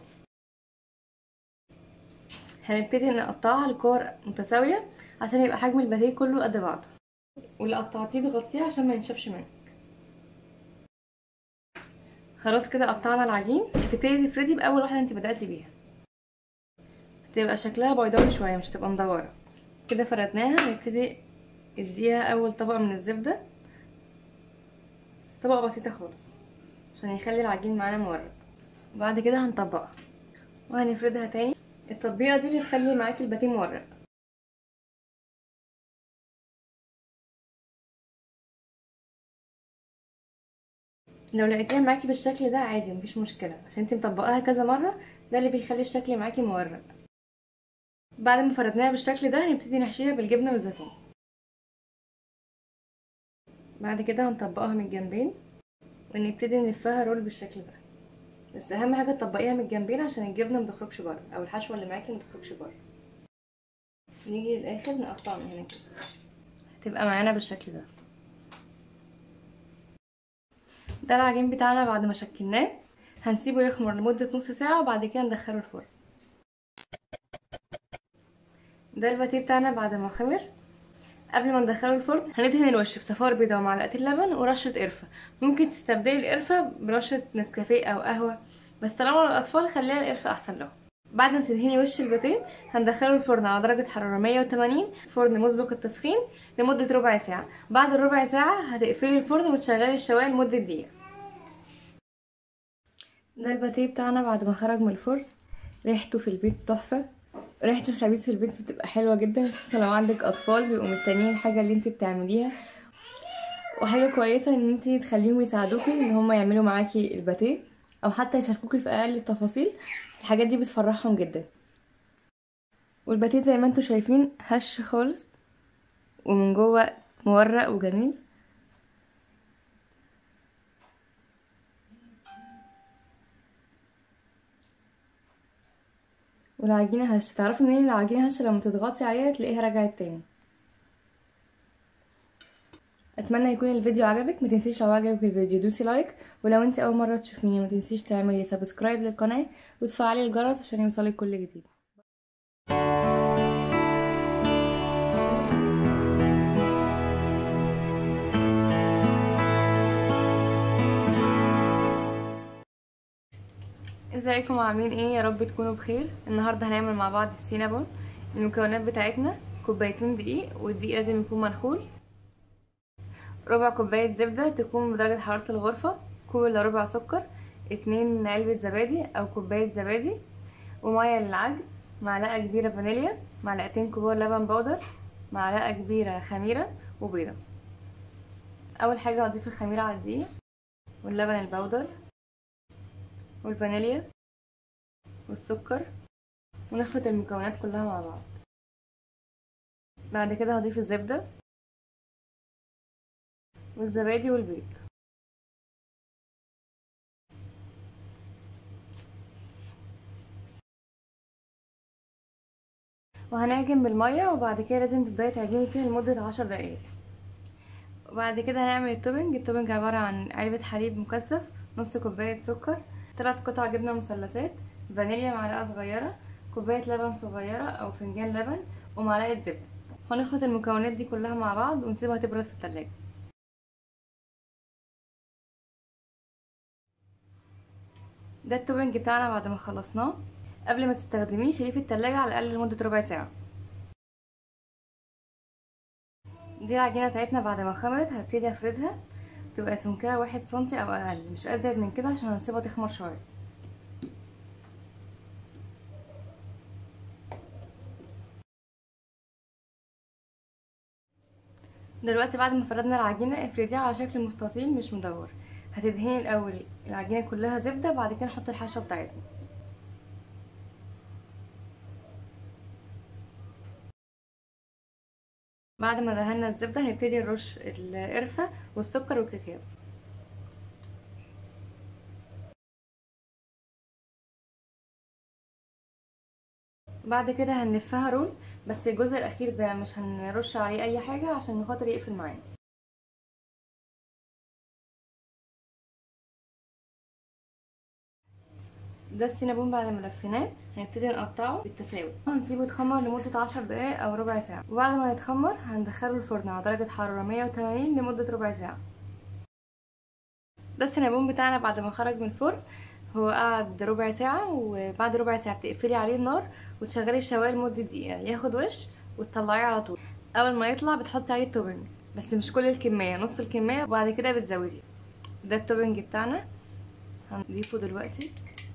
[SPEAKER 1] هنبتدي نقطعها لكور متساويه عشان يبقى حجم الباتيه كله قد بعضه واللي قطعتيه تغطيه عشان ما ينشفش منك خلاص كده قطعنا العجين هتبتدي تفردي باول واحده انت بداتي بيها تبقى شكلها بيضاوي شويه مش تبقى مدوره كده فردناها نبتدي اديها اول طبقه من الزبده طبقه بسيطه خالص عشان يخلي العجين معانا مورق وبعد كده هنطبقها وهنفردها تاني التطبيقه دي اللي تخلي معاكي الباتيه مورق لو لقيتيها معاكي بالشكل ده عادي مفيش مشكله عشان انتي مطبقاها كذا مره ده اللي بيخلي الشكل معاكي مورق بعد ما فردناها بالشكل ده هنبتدي نحشيها بالجبنه والزيتون بعد كده هنطبقها من الجنبين ونبتدي نلفها رول بالشكل ده بس اهم حاجه تطبقيها من الجنبين عشان الجبنه متخرجش بره او الحشوه اللي معاكي متخرجش بره نيجي للاخر نقطع من هنا كده هتبقى معانا بالشكل ده ده العجين بتاعنا بعد ما شكلناه هنسيبه يخمر لمدة نص ساعة وبعد كده ندخله الفرن ده الباتيه بتاعنا بعد ما خمر قبل ما ندخله الفرن هندهن الوش بصفار بيضة ومعلقتين لبن ورشة قرفة ممكن تستبدلي القرفة برشة نسكافيه او قهوة بس طالما الاطفال خليها القرفة احسن لهم بعد ما تدهني وش الباتيه هندخله الفرن على درجة حرارة 180 فرن مسبق التسخين لمدة ربع ساعة بعد الربع ساعة هتقفلي الفرن وتشغلي الشواية لمدة دقيقة ده الباتيه بتاعنا بعد ما خرج من الفرن ريحته في البيت تحفة ريحة الخبيث في البيت بتبقى حلوة جدا خصوصا لو عندك أطفال بيبقوا مستنيين الحاجة اللي انت بتعمليها وحاجة كويسة ان انت تخليهم يساعدوكي ان هم يعملوا معاكي الباتيه او حتى يشاركوكي في اقل التفاصيل الحاجات دي بتفرحهم جدا والباتيه زي ما انتوا شايفين هش خالص ومن جوه مورق وجميل والعجينة هشة تعرفوا منين العجينة هشة لما تضغطي عليها تلاقيها رجعت تاني اتمنى يكون الفيديو عجبك ما تنسيش لو عجبك الفيديو دوسي لايك ولو انت اول مره تشوفيني ما تنسيش تعملي سبسكرايب للقناه وتفعلي الجرس عشان يوصلك كل جديد ازيكم عاملين ايه يا رب تكونوا بخير النهارده هنعمل مع بعض السينابون المكونات بتاعتنا كوبايتين دقيق والدقيق لازم يكون منخول ربع كوباية زبدة تكون بدرجة حرارة الغرفة كوب الا ربع سكر اتنين علبة زبادي او كوباية زبادي ومية للعجن معلقة كبيرة فانيليا معلقتين كبار لبن بودر معلقة كبيرة خميرة وبيضة اول حاجة هضيف الخميرة على الدقيق واللبن البودر والفانيليا والسكر ونخلط المكونات كلها مع بعض بعد كده هضيف الزبدة والزبادي والبيض وهنعجن بالمية وبعد كده لازم تبدأي تعجني فيها لمدة عشر دقايق وبعد كده هنعمل التوبنج التوبنج عبارة عن علبة حليب مكثف نص كوباية سكر ثلاث قطع جبنة مثلثات فانيليا معلقة صغيرة كوباية لبن صغيرة أو فنجان لبن ومعلقة زبدة هنخلط المكونات دي كلها مع بعض ونسيبها تبرد في التلاجة ده التوبنج بتاعنا بعد ما خلصناه قبل ما تستخدميه شيليه في التلاجة على الأقل لمدة ربع ساعة دي العجينة بتاعتنا بعد ما خمرت هبتدي افردها تبقى سمكها واحد سنتي او اقل مش ازيد من كده عشان هنسيبها تخمر شوية دلوقتي بعد ما فردنا العجينة افرديها على شكل مستطيل مش مدور هتدهني الاول العجينة كلها زبدة بعد كده نحط الحشوة بتاعتنا بعد ما دهنا الزبدة هنبتدي نرش القرفة والسكر والكاكاو بعد كده هنلفها رول بس الجزء الاخير ده مش هنرش عليه اي حاجة عشان خاطر يقفل معانا ده السينابون بعد ما لفيناه هنبتدي نقطعه بالتساوي هنسيبه يتخمر لمدة عشر دقايق او ربع ساعة وبعد ما يتخمر هندخله الفرن على درجة حرارة مية وتمانين لمدة ربع ساعة ده السينابون بتاعنا بعد ما خرج من الفرن هو قعد ربع ساعة وبعد ربع ساعة بتقفلي عليه النار وتشغلي الشواية لمدة دقيقة ياخد وش وتطلعيه على طول اول ما يطلع بتحطي عليه التوبنج بس مش كل الكمية نص الكمية وبعد كده بتزودي ده التوبنج بتاعنا هنضيفه دلوقتي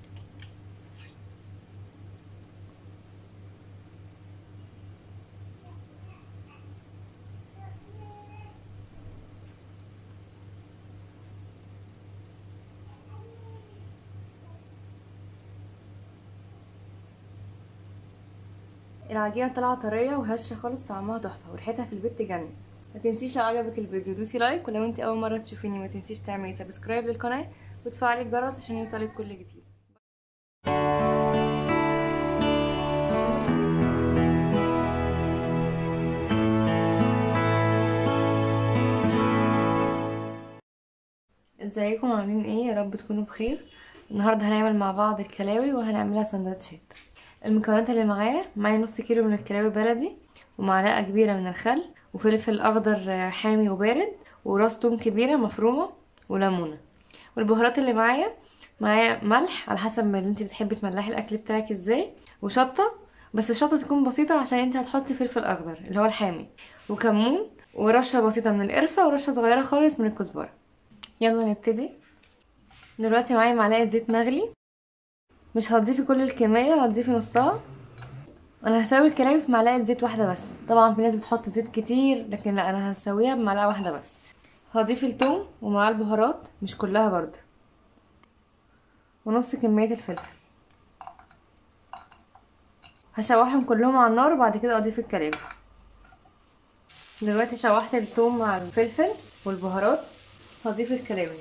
[SPEAKER 1] العجينه طالعه طريه وهشه خالص طعمها تحفه وريحتها في البيت تجنن ما تنسيش لو عجبك الفيديو دوسي لايك ولو انت اول مره تشوفيني ما تنسيش تعملي سبسكرايب للقناه وتفعلي الجرس عشان يوصلك كل جديد ازيكم عاملين ايه يا رب تكونوا بخير النهارده هنعمل مع بعض الكلاوي وهنعملها سندوتشات المكونات اللي معايا معايا نص كيلو من الكلاوي بلدي ومعلقه كبيره من الخل وفلفل اخضر حامي وبارد وراس توم كبيره مفرومه وليمونه والبهارات اللي معايا معايا ملح على حسب ما انت بتحبي تملحي الاكل بتاعك ازاي وشطه بس الشطه تكون بسيطه عشان انت هتحطي فلفل اخضر اللي هو الحامي وكمون ورشه بسيطه من القرفه ورشه صغيره خالص من الكزبره يلا نبتدي دلوقتي معايا معلقه زيت مغلي مش هتضيفي كل الكميه هتضيفي نصها انا هسوي الكلاوي في معلقه زيت واحده بس طبعا في ناس بتحط زيت كتير لكن لا انا هسويها بمعلقه واحده بس هضيف التوم ومعاه البهارات مش كلها برضه ونص كميه الفلفل هشوحهم كلهم على النار وبعد كده اضيف الكريمه دلوقتي شوحت الثوم مع الفلفل والبهارات هضيف الكريمه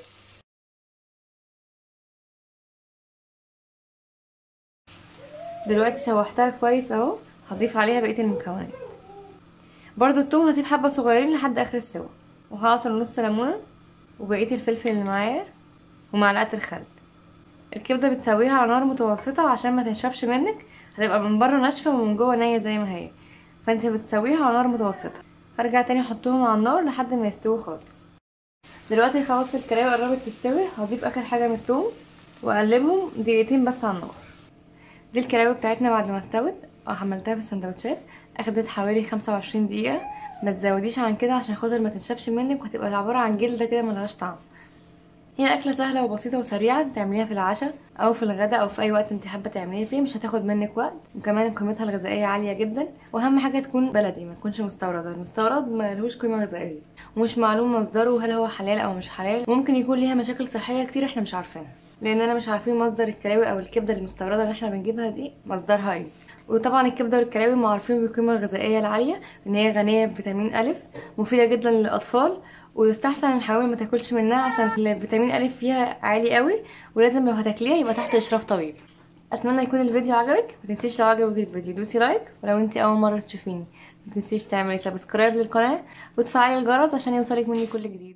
[SPEAKER 1] دلوقتي شوحتها كويس اهو هضيف عليها بقيه المكونات برضو الثوم هسيب حبه صغيرين لحد اخر السوا وهعصر نص ليمونه وبقيه الفلفل اللي معايا ومعلقه الخل الكبده بتسويها على نار متوسطه عشان ما تنشفش منك هتبقى من بره ناشفه ومن جوه نيه زي ما هي فانت بتسويها على نار متوسطه هرجع تاني احطهم على النار لحد ما يستووا خالص دلوقتي خلاص الكلاوي قربت تستوي هضيف اخر حاجه من الثوم واقلبهم دقيقتين بس على النار دي الكلاوي بتاعتنا بعد ما استوت او عملتها في السندوتشات اخدت حوالي 25 دقيقه ما تزوديش عن كده عشان خاطر ما تنشفش منك وهتبقى عباره عن جلده كده ملهاش طعم هي اكله سهله وبسيطه وسريعه تعمليها في العشاء او في الغداء او في اي وقت انت حابه تعمليها فيه مش هتاخد منك وقت وكمان قيمتها الغذائيه عاليه جدا واهم حاجه تكون بلدي ما تكونش مستورده المستورد ملهوش قيمه غذائيه ومش معلوم مصدره هل هو حلال او مش حلال ممكن يكون ليها مشاكل صحيه كتير احنا مش عارفينها لاننا مش عارفين مصدر الكلاوي او الكبده المستورده اللي احنا بنجيبها دي مصدرها ايه وطبعا الكبده والكلاوي معروفين بالقيمه الغذائيه العاليه ان هي غنيه بفيتامين الف مفيده جدا للاطفال ويستحسن الحوامل ما تاكلش منها عشان الفيتامين الف فيها عالي قوي ولازم لو هتاكليها يبقى تحت اشراف طبيب اتمنى يكون الفيديو عجبك ما تنسيش لو عجبك الفيديو دوسي لايك ولو انت اول مره تشوفيني ما تنسيش تعملي سبسكرايب للقناه وتفعلي الجرس عشان يوصلك مني كل جديد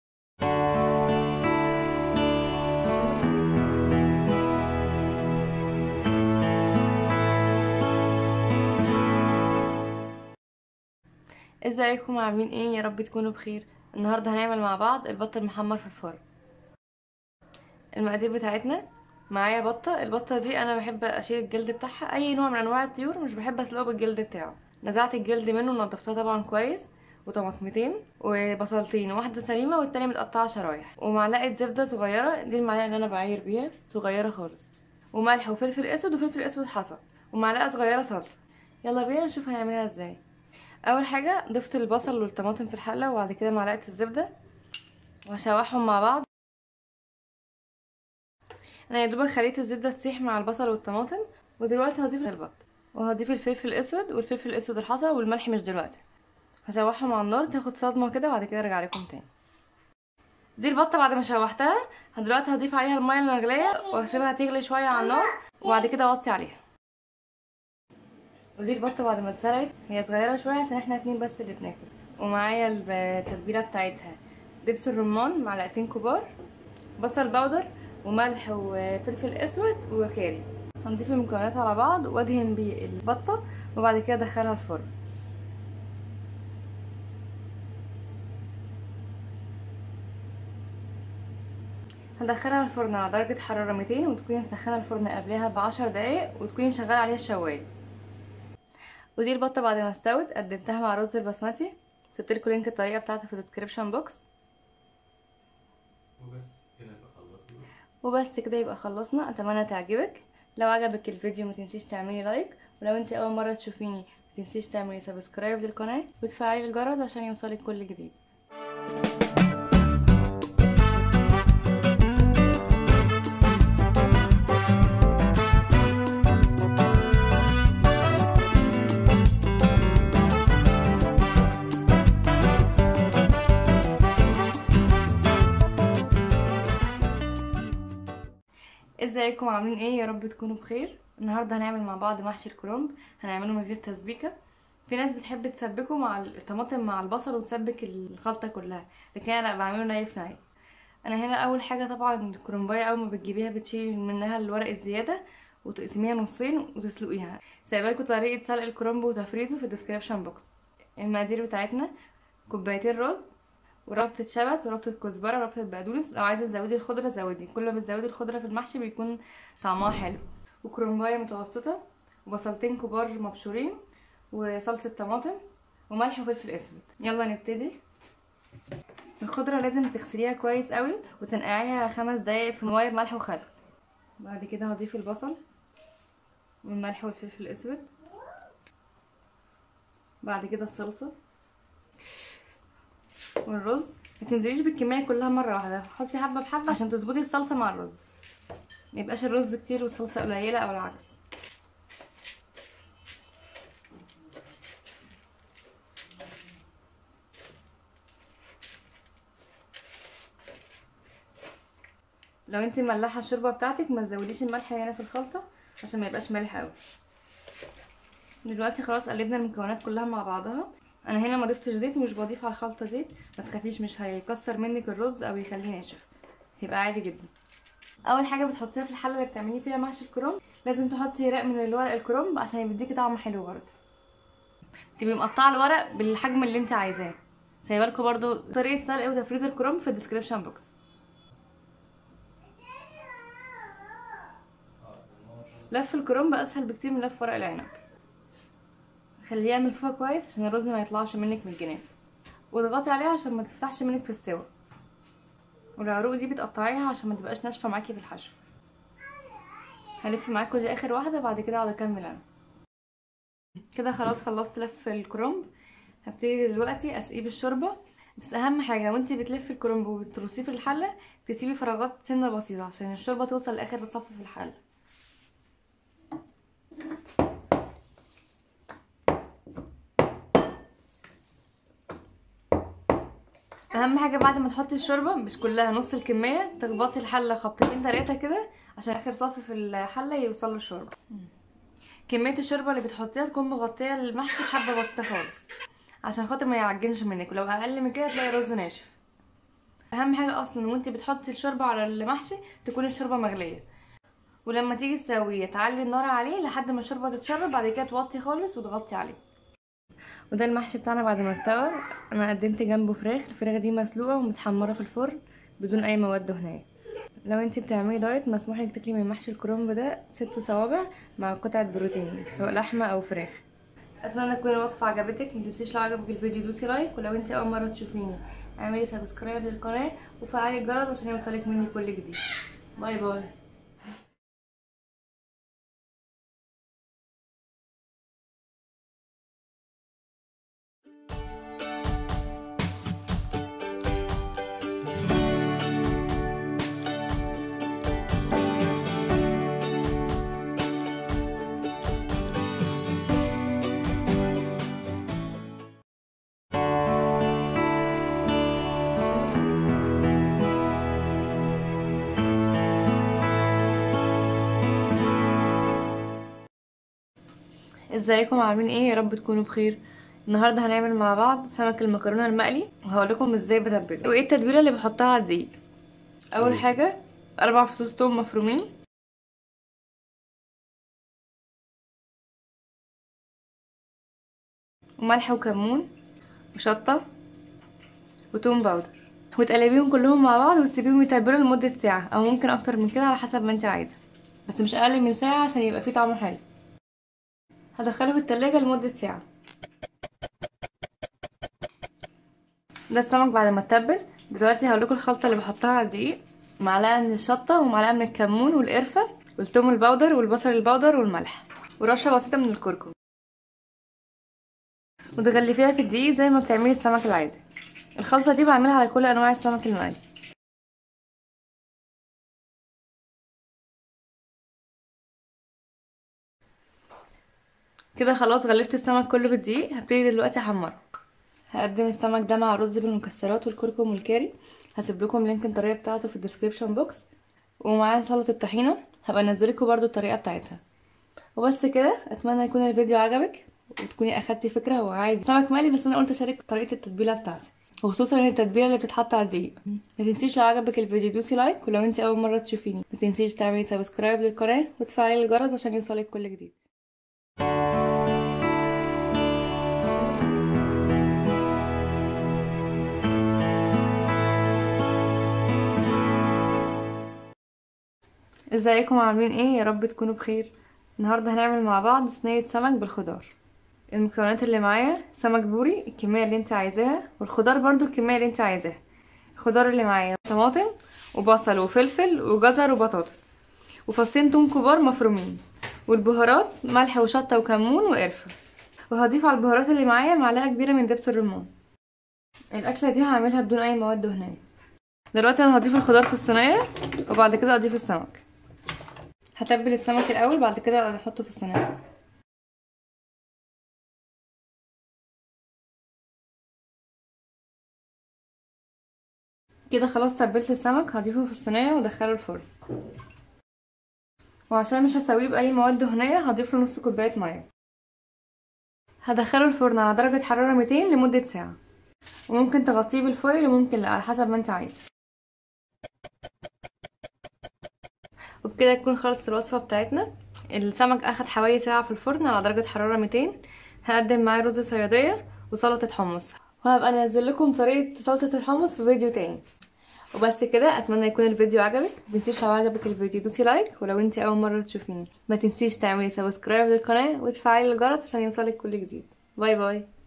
[SPEAKER 1] ازيكم عاملين ايه يا رب تكونوا بخير النهارده هنعمل مع بعض البط المحمر في الفرن المقادير بتاعتنا معايا بطه البطه دي انا بحب اشيل الجلد بتاعها اي نوع من انواع الطيور مش بحب اسلقه بالجلد بتاعه نزعت الجلد منه ونضفتها طبعا كويس وطماطمتين وبصلتين واحده سليمه والتانية متقطعه شرايح ومعلقه زبده صغيره دي المعلقه اللي انا بعاير بيها صغيره خالص وملح وفلفل اسود وفلفل اسود حصى ومعلقه صغيره صلصه يلا بينا نشوف هنعملها ازاي اول حاجه ضفت البصل والطماطم في الحله وبعد كده معلقه الزبده وهشوحهم مع بعض انا يا دوبك خليت الزبده تسيح مع البصل والطماطم ودلوقتي هضيف البط وهضيف الفلفل الاسود والفلفل الاسود الحصى والملح مش دلوقتي هشوحهم على النار تاخد صدمه كده وبعد كده ارجع لكم تاني دي البطه بعد ما شوحتها دلوقتي هضيف عليها الميه المغليه واسيبها تغلي شويه على النار وبعد كده اوطي عليها ودي البطه بعد ما اتسلقت هي صغيره شويه عشان احنا اتنين بس اللي بناكل ومعايا التتبيله بتاعتها دبس الرمان معلقتين كبار بصل بودر وملح وفلفل اسود وكاري هنضيف المكونات على بعض وادهن بيه البطه وبعد كده ادخلها الفرن هدخلها الفرن على درجة حرارة 200 وتكوني مسخنة الفرن قبلها بعشر دقايق وتكوني مشغلة عليها الشواية ودي البطة بعد ما استوت قدمتها مع رز البسمتي سبتلكوا لينك الطريقة بتاعته في الديسكريبشن بوكس وبس كده يبقى خلصنا اتمنى تعجبك لو عجبك الفيديو ما تنسيش تعملي لايك ولو انت اول مره تشوفيني ما تنسيش تعملي سبسكرايب للقناه وتفعلي الجرس عشان يوصلك كل جديد ازيكم عاملين ايه يا رب تكونوا بخير النهارده هنعمل مع بعض محشي الكرنب هنعمله من غير تسبيكه في ناس بتحب تسبكه مع الطماطم مع البصل وتسبك الخلطه كلها لكن انا بعمله ني في ني انا هنا اول حاجه طبعا الكرنبايه اول ما بتجيبيها بتشيلي منها الورق الزياده وتقسميها نصين وتسلقيها سايبالكوا طريقه سلق الكرنب وتفريزه في الديسكريبشن بوكس المقادير بتاعتنا كوبايتين رز وربطة شبت وربطة كزبرة وربطة بقدونس لو عايزة تزودي الخضرة زودي كل ما بتزودي الخضرة في المحشي بيكون طعمها حلو وكرنباية متوسطة وبصلتين كبار مبشورين وصلصة طماطم وملح وفلفل اسود يلا نبتدي الخضرة لازم تغسليها كويس قوي وتنقعيها خمس دقايق في ميه بملح وخل بعد كده هضيف البصل والملح والفلفل الاسود بعد كده الصلصه والرز ما تنزليش بالكميه كلها مره واحده حطي حبه بحبه عشان تظبطي الصلصه مع الرز ما يبقاش الرز كتير والصلصه قليله او العكس لو انت مملحه الشوربه بتاعتك ما تزوديش الملح هنا في الخلطه عشان ما يبقاش مالح قوي دلوقتي خلاص قلبنا المكونات كلها مع بعضها انا هنا ما ضفتش زيت ومش بضيف على الخلطه زيت ما تخافيش مش هيكسر منك الرز او يخليه ناشف هيبقى عادي جدا اول حاجه بتحطيها في الحله اللي بتعملي فيها محشي الكرنب لازم تحطي رق من الورق الكرنب عشان يديكي طعم حلو برضه تبقي مقطعه الورق بالحجم اللي انت عايزاه سايبه لكم برضو طريقه سلق وتفريز الكرنب في الديسكريبشن بوكس لف الكرنب اسهل بكتير من لف ورق العنب خليه ملفوفه كويس عشان الرز ما يطلعش منك من الجناب واضغطي عليها عشان ما تفتحش منك في السوا والعروق دي بتقطعيها عشان ما تبقاش ناشفه معاكي في الحشو هلف معاكم دي اخر واحده بعد كده اقعد اكمل انا كده خلاص خلصت لف الكرنب هبتدي دلوقتي اسقيه بالشوربه بس اهم حاجه وانتي بتلفي الكرنب وترصيه في الحله تسيبي فراغات سنه بسيطه عشان الشوربه توصل لاخر الصف في الحله اهم حاجه بعد ما تحطي الشوربه مش كلها نص الكميه تخبطي الحله خبطتين تلاتة كده عشان اخر صف في الحله يوصل له الشوربه كميه الشوربه اللي بتحطيها تكون مغطيه المحشي بحبه بسيطه خالص عشان خاطر ما يعجنش منك ولو اقل من كده تلاقي رز ناشف اهم حاجه اصلا وانت بتحطي الشوربه على المحشي تكون الشوربه مغليه ولما تيجي تسويه تعلي النار عليه لحد ما الشوربه تتشرب بعد كده توطي خالص وتغطي عليه وده المحشي بتاعنا بعد ما استوى انا قدمت جنبه فراخ الفراخ دي مسلوقه ومتحمره في الفرن بدون اي مواد دهنيه لو انت بتعملي دايت مسموح لك تاكلي من محشي الكرنب ده ست صوابع مع قطعه بروتين سواء لحمه او فراخ اتمنى تكون الوصفه عجبتك متنسيش لو عجبك الفيديو دوسي لايك ولو انت اول مره تشوفيني اعملي سبسكرايب للقناه وفعلي الجرس عشان يوصلك مني كل جديد باي باي ازيكم عاملين ايه يا رب تكونوا بخير النهارده هنعمل مع بعض سمك المكرونه المقلي وهقول لكم ازاي بتبله وايه التتبيله اللي بحطها على الدقيق اول حاجه اربع فصوص توم مفرومين وملح وكمون وشطه وتوم باودر وتقلبيهم كلهم مع بعض وتسيبيهم يتبلوا لمده ساعه او ممكن اكتر من كده على حسب ما انت عايزه بس مش اقل من ساعه عشان يبقى فيه طعمه حلو هدخله في التلاجة لمدة ساعة ده السمك بعد ما اتبل دلوقتي هقولكوا الخلطة اللي بحطها على الدقيق معلقة من الشطة ومعلقة من الكمون والقرفة والثوم البودر والبصل البودر والملح ورشة بسيطة من الكركم وتغلفيها في الدقيق زي ما بتعملي السمك العادي الخلطة دي بعملها على كل انواع السمك المقلي كده خلاص غلفت السمك كله في الدقيق هبتدي دلوقتي احمره هقدم السمك ده مع رز بالمكسرات والكركم والكاري هسيب لكم لينك الطريقه بتاعته في الديسكريبشن بوكس ومعاه سلطه الطحينه هبقى انزلكوا برضو الطريقه بتاعتها وبس كده اتمنى يكون الفيديو عجبك وتكوني اخدتي فكره وعادي سمك مقلي بس انا قلت اشارك طريقه التتبيله بتاعتي وخصوصا التتبيله اللي بتتحط على الدقيق ما تنسيش لو عجبك الفيديو دوسي لايك ولو انت اول مره تشوفيني ما تنسيش تعملي سبسكرايب للقناه وتفعلي الجرس عشان يوصلك كل جديد ازيكم عاملين ايه يا رب تكونوا بخير النهارده هنعمل مع بعض صينيه سمك بالخضار المكونات اللي معايا سمك بوري الكميه اللي انت عايزاها والخضار برضو الكميه اللي انت عايزاها الخضار اللي معايا طماطم وبصل وفلفل وجزر وبطاطس وفصين توم كبار مفرومين والبهارات ملح وشطه وكمون وقرفه وهضيف على البهارات اللي معايا معلقه كبيره من دبس الرمان الاكله دي هعملها بدون اي مواد دهنيه دلوقتي انا هضيف الخضار في الصينيه وبعد كده اضيف السمك هتبل السمك الاول بعد كده احطه في الصينيه كده خلاص تبلت السمك هضيفه في الصينيه وادخله الفرن وعشان مش هسويه باي مواد دهنيه هضيف له نص كوبايه ميه هدخله الفرن على درجه حراره 200 لمده ساعه وممكن تغطيه بالفويل وممكن لا على حسب ما انت عايزه وبكده تكون خلصت الوصفه بتاعتنا السمك اخد حوالي ساعه في الفرن على درجه حراره 200 هقدم معاه رز صياديه وسلطه حمص وهبقى انزل لكم طريقه سلطه الحمص في فيديو تاني وبس كده اتمنى يكون الفيديو عجبك متنسيش لو عجبك الفيديو دوسي لايك ولو انت اول مره تشوفيني ما تنسيش تعملي سبسكرايب للقناه وتفعلي الجرس عشان يوصلك كل جديد باي باي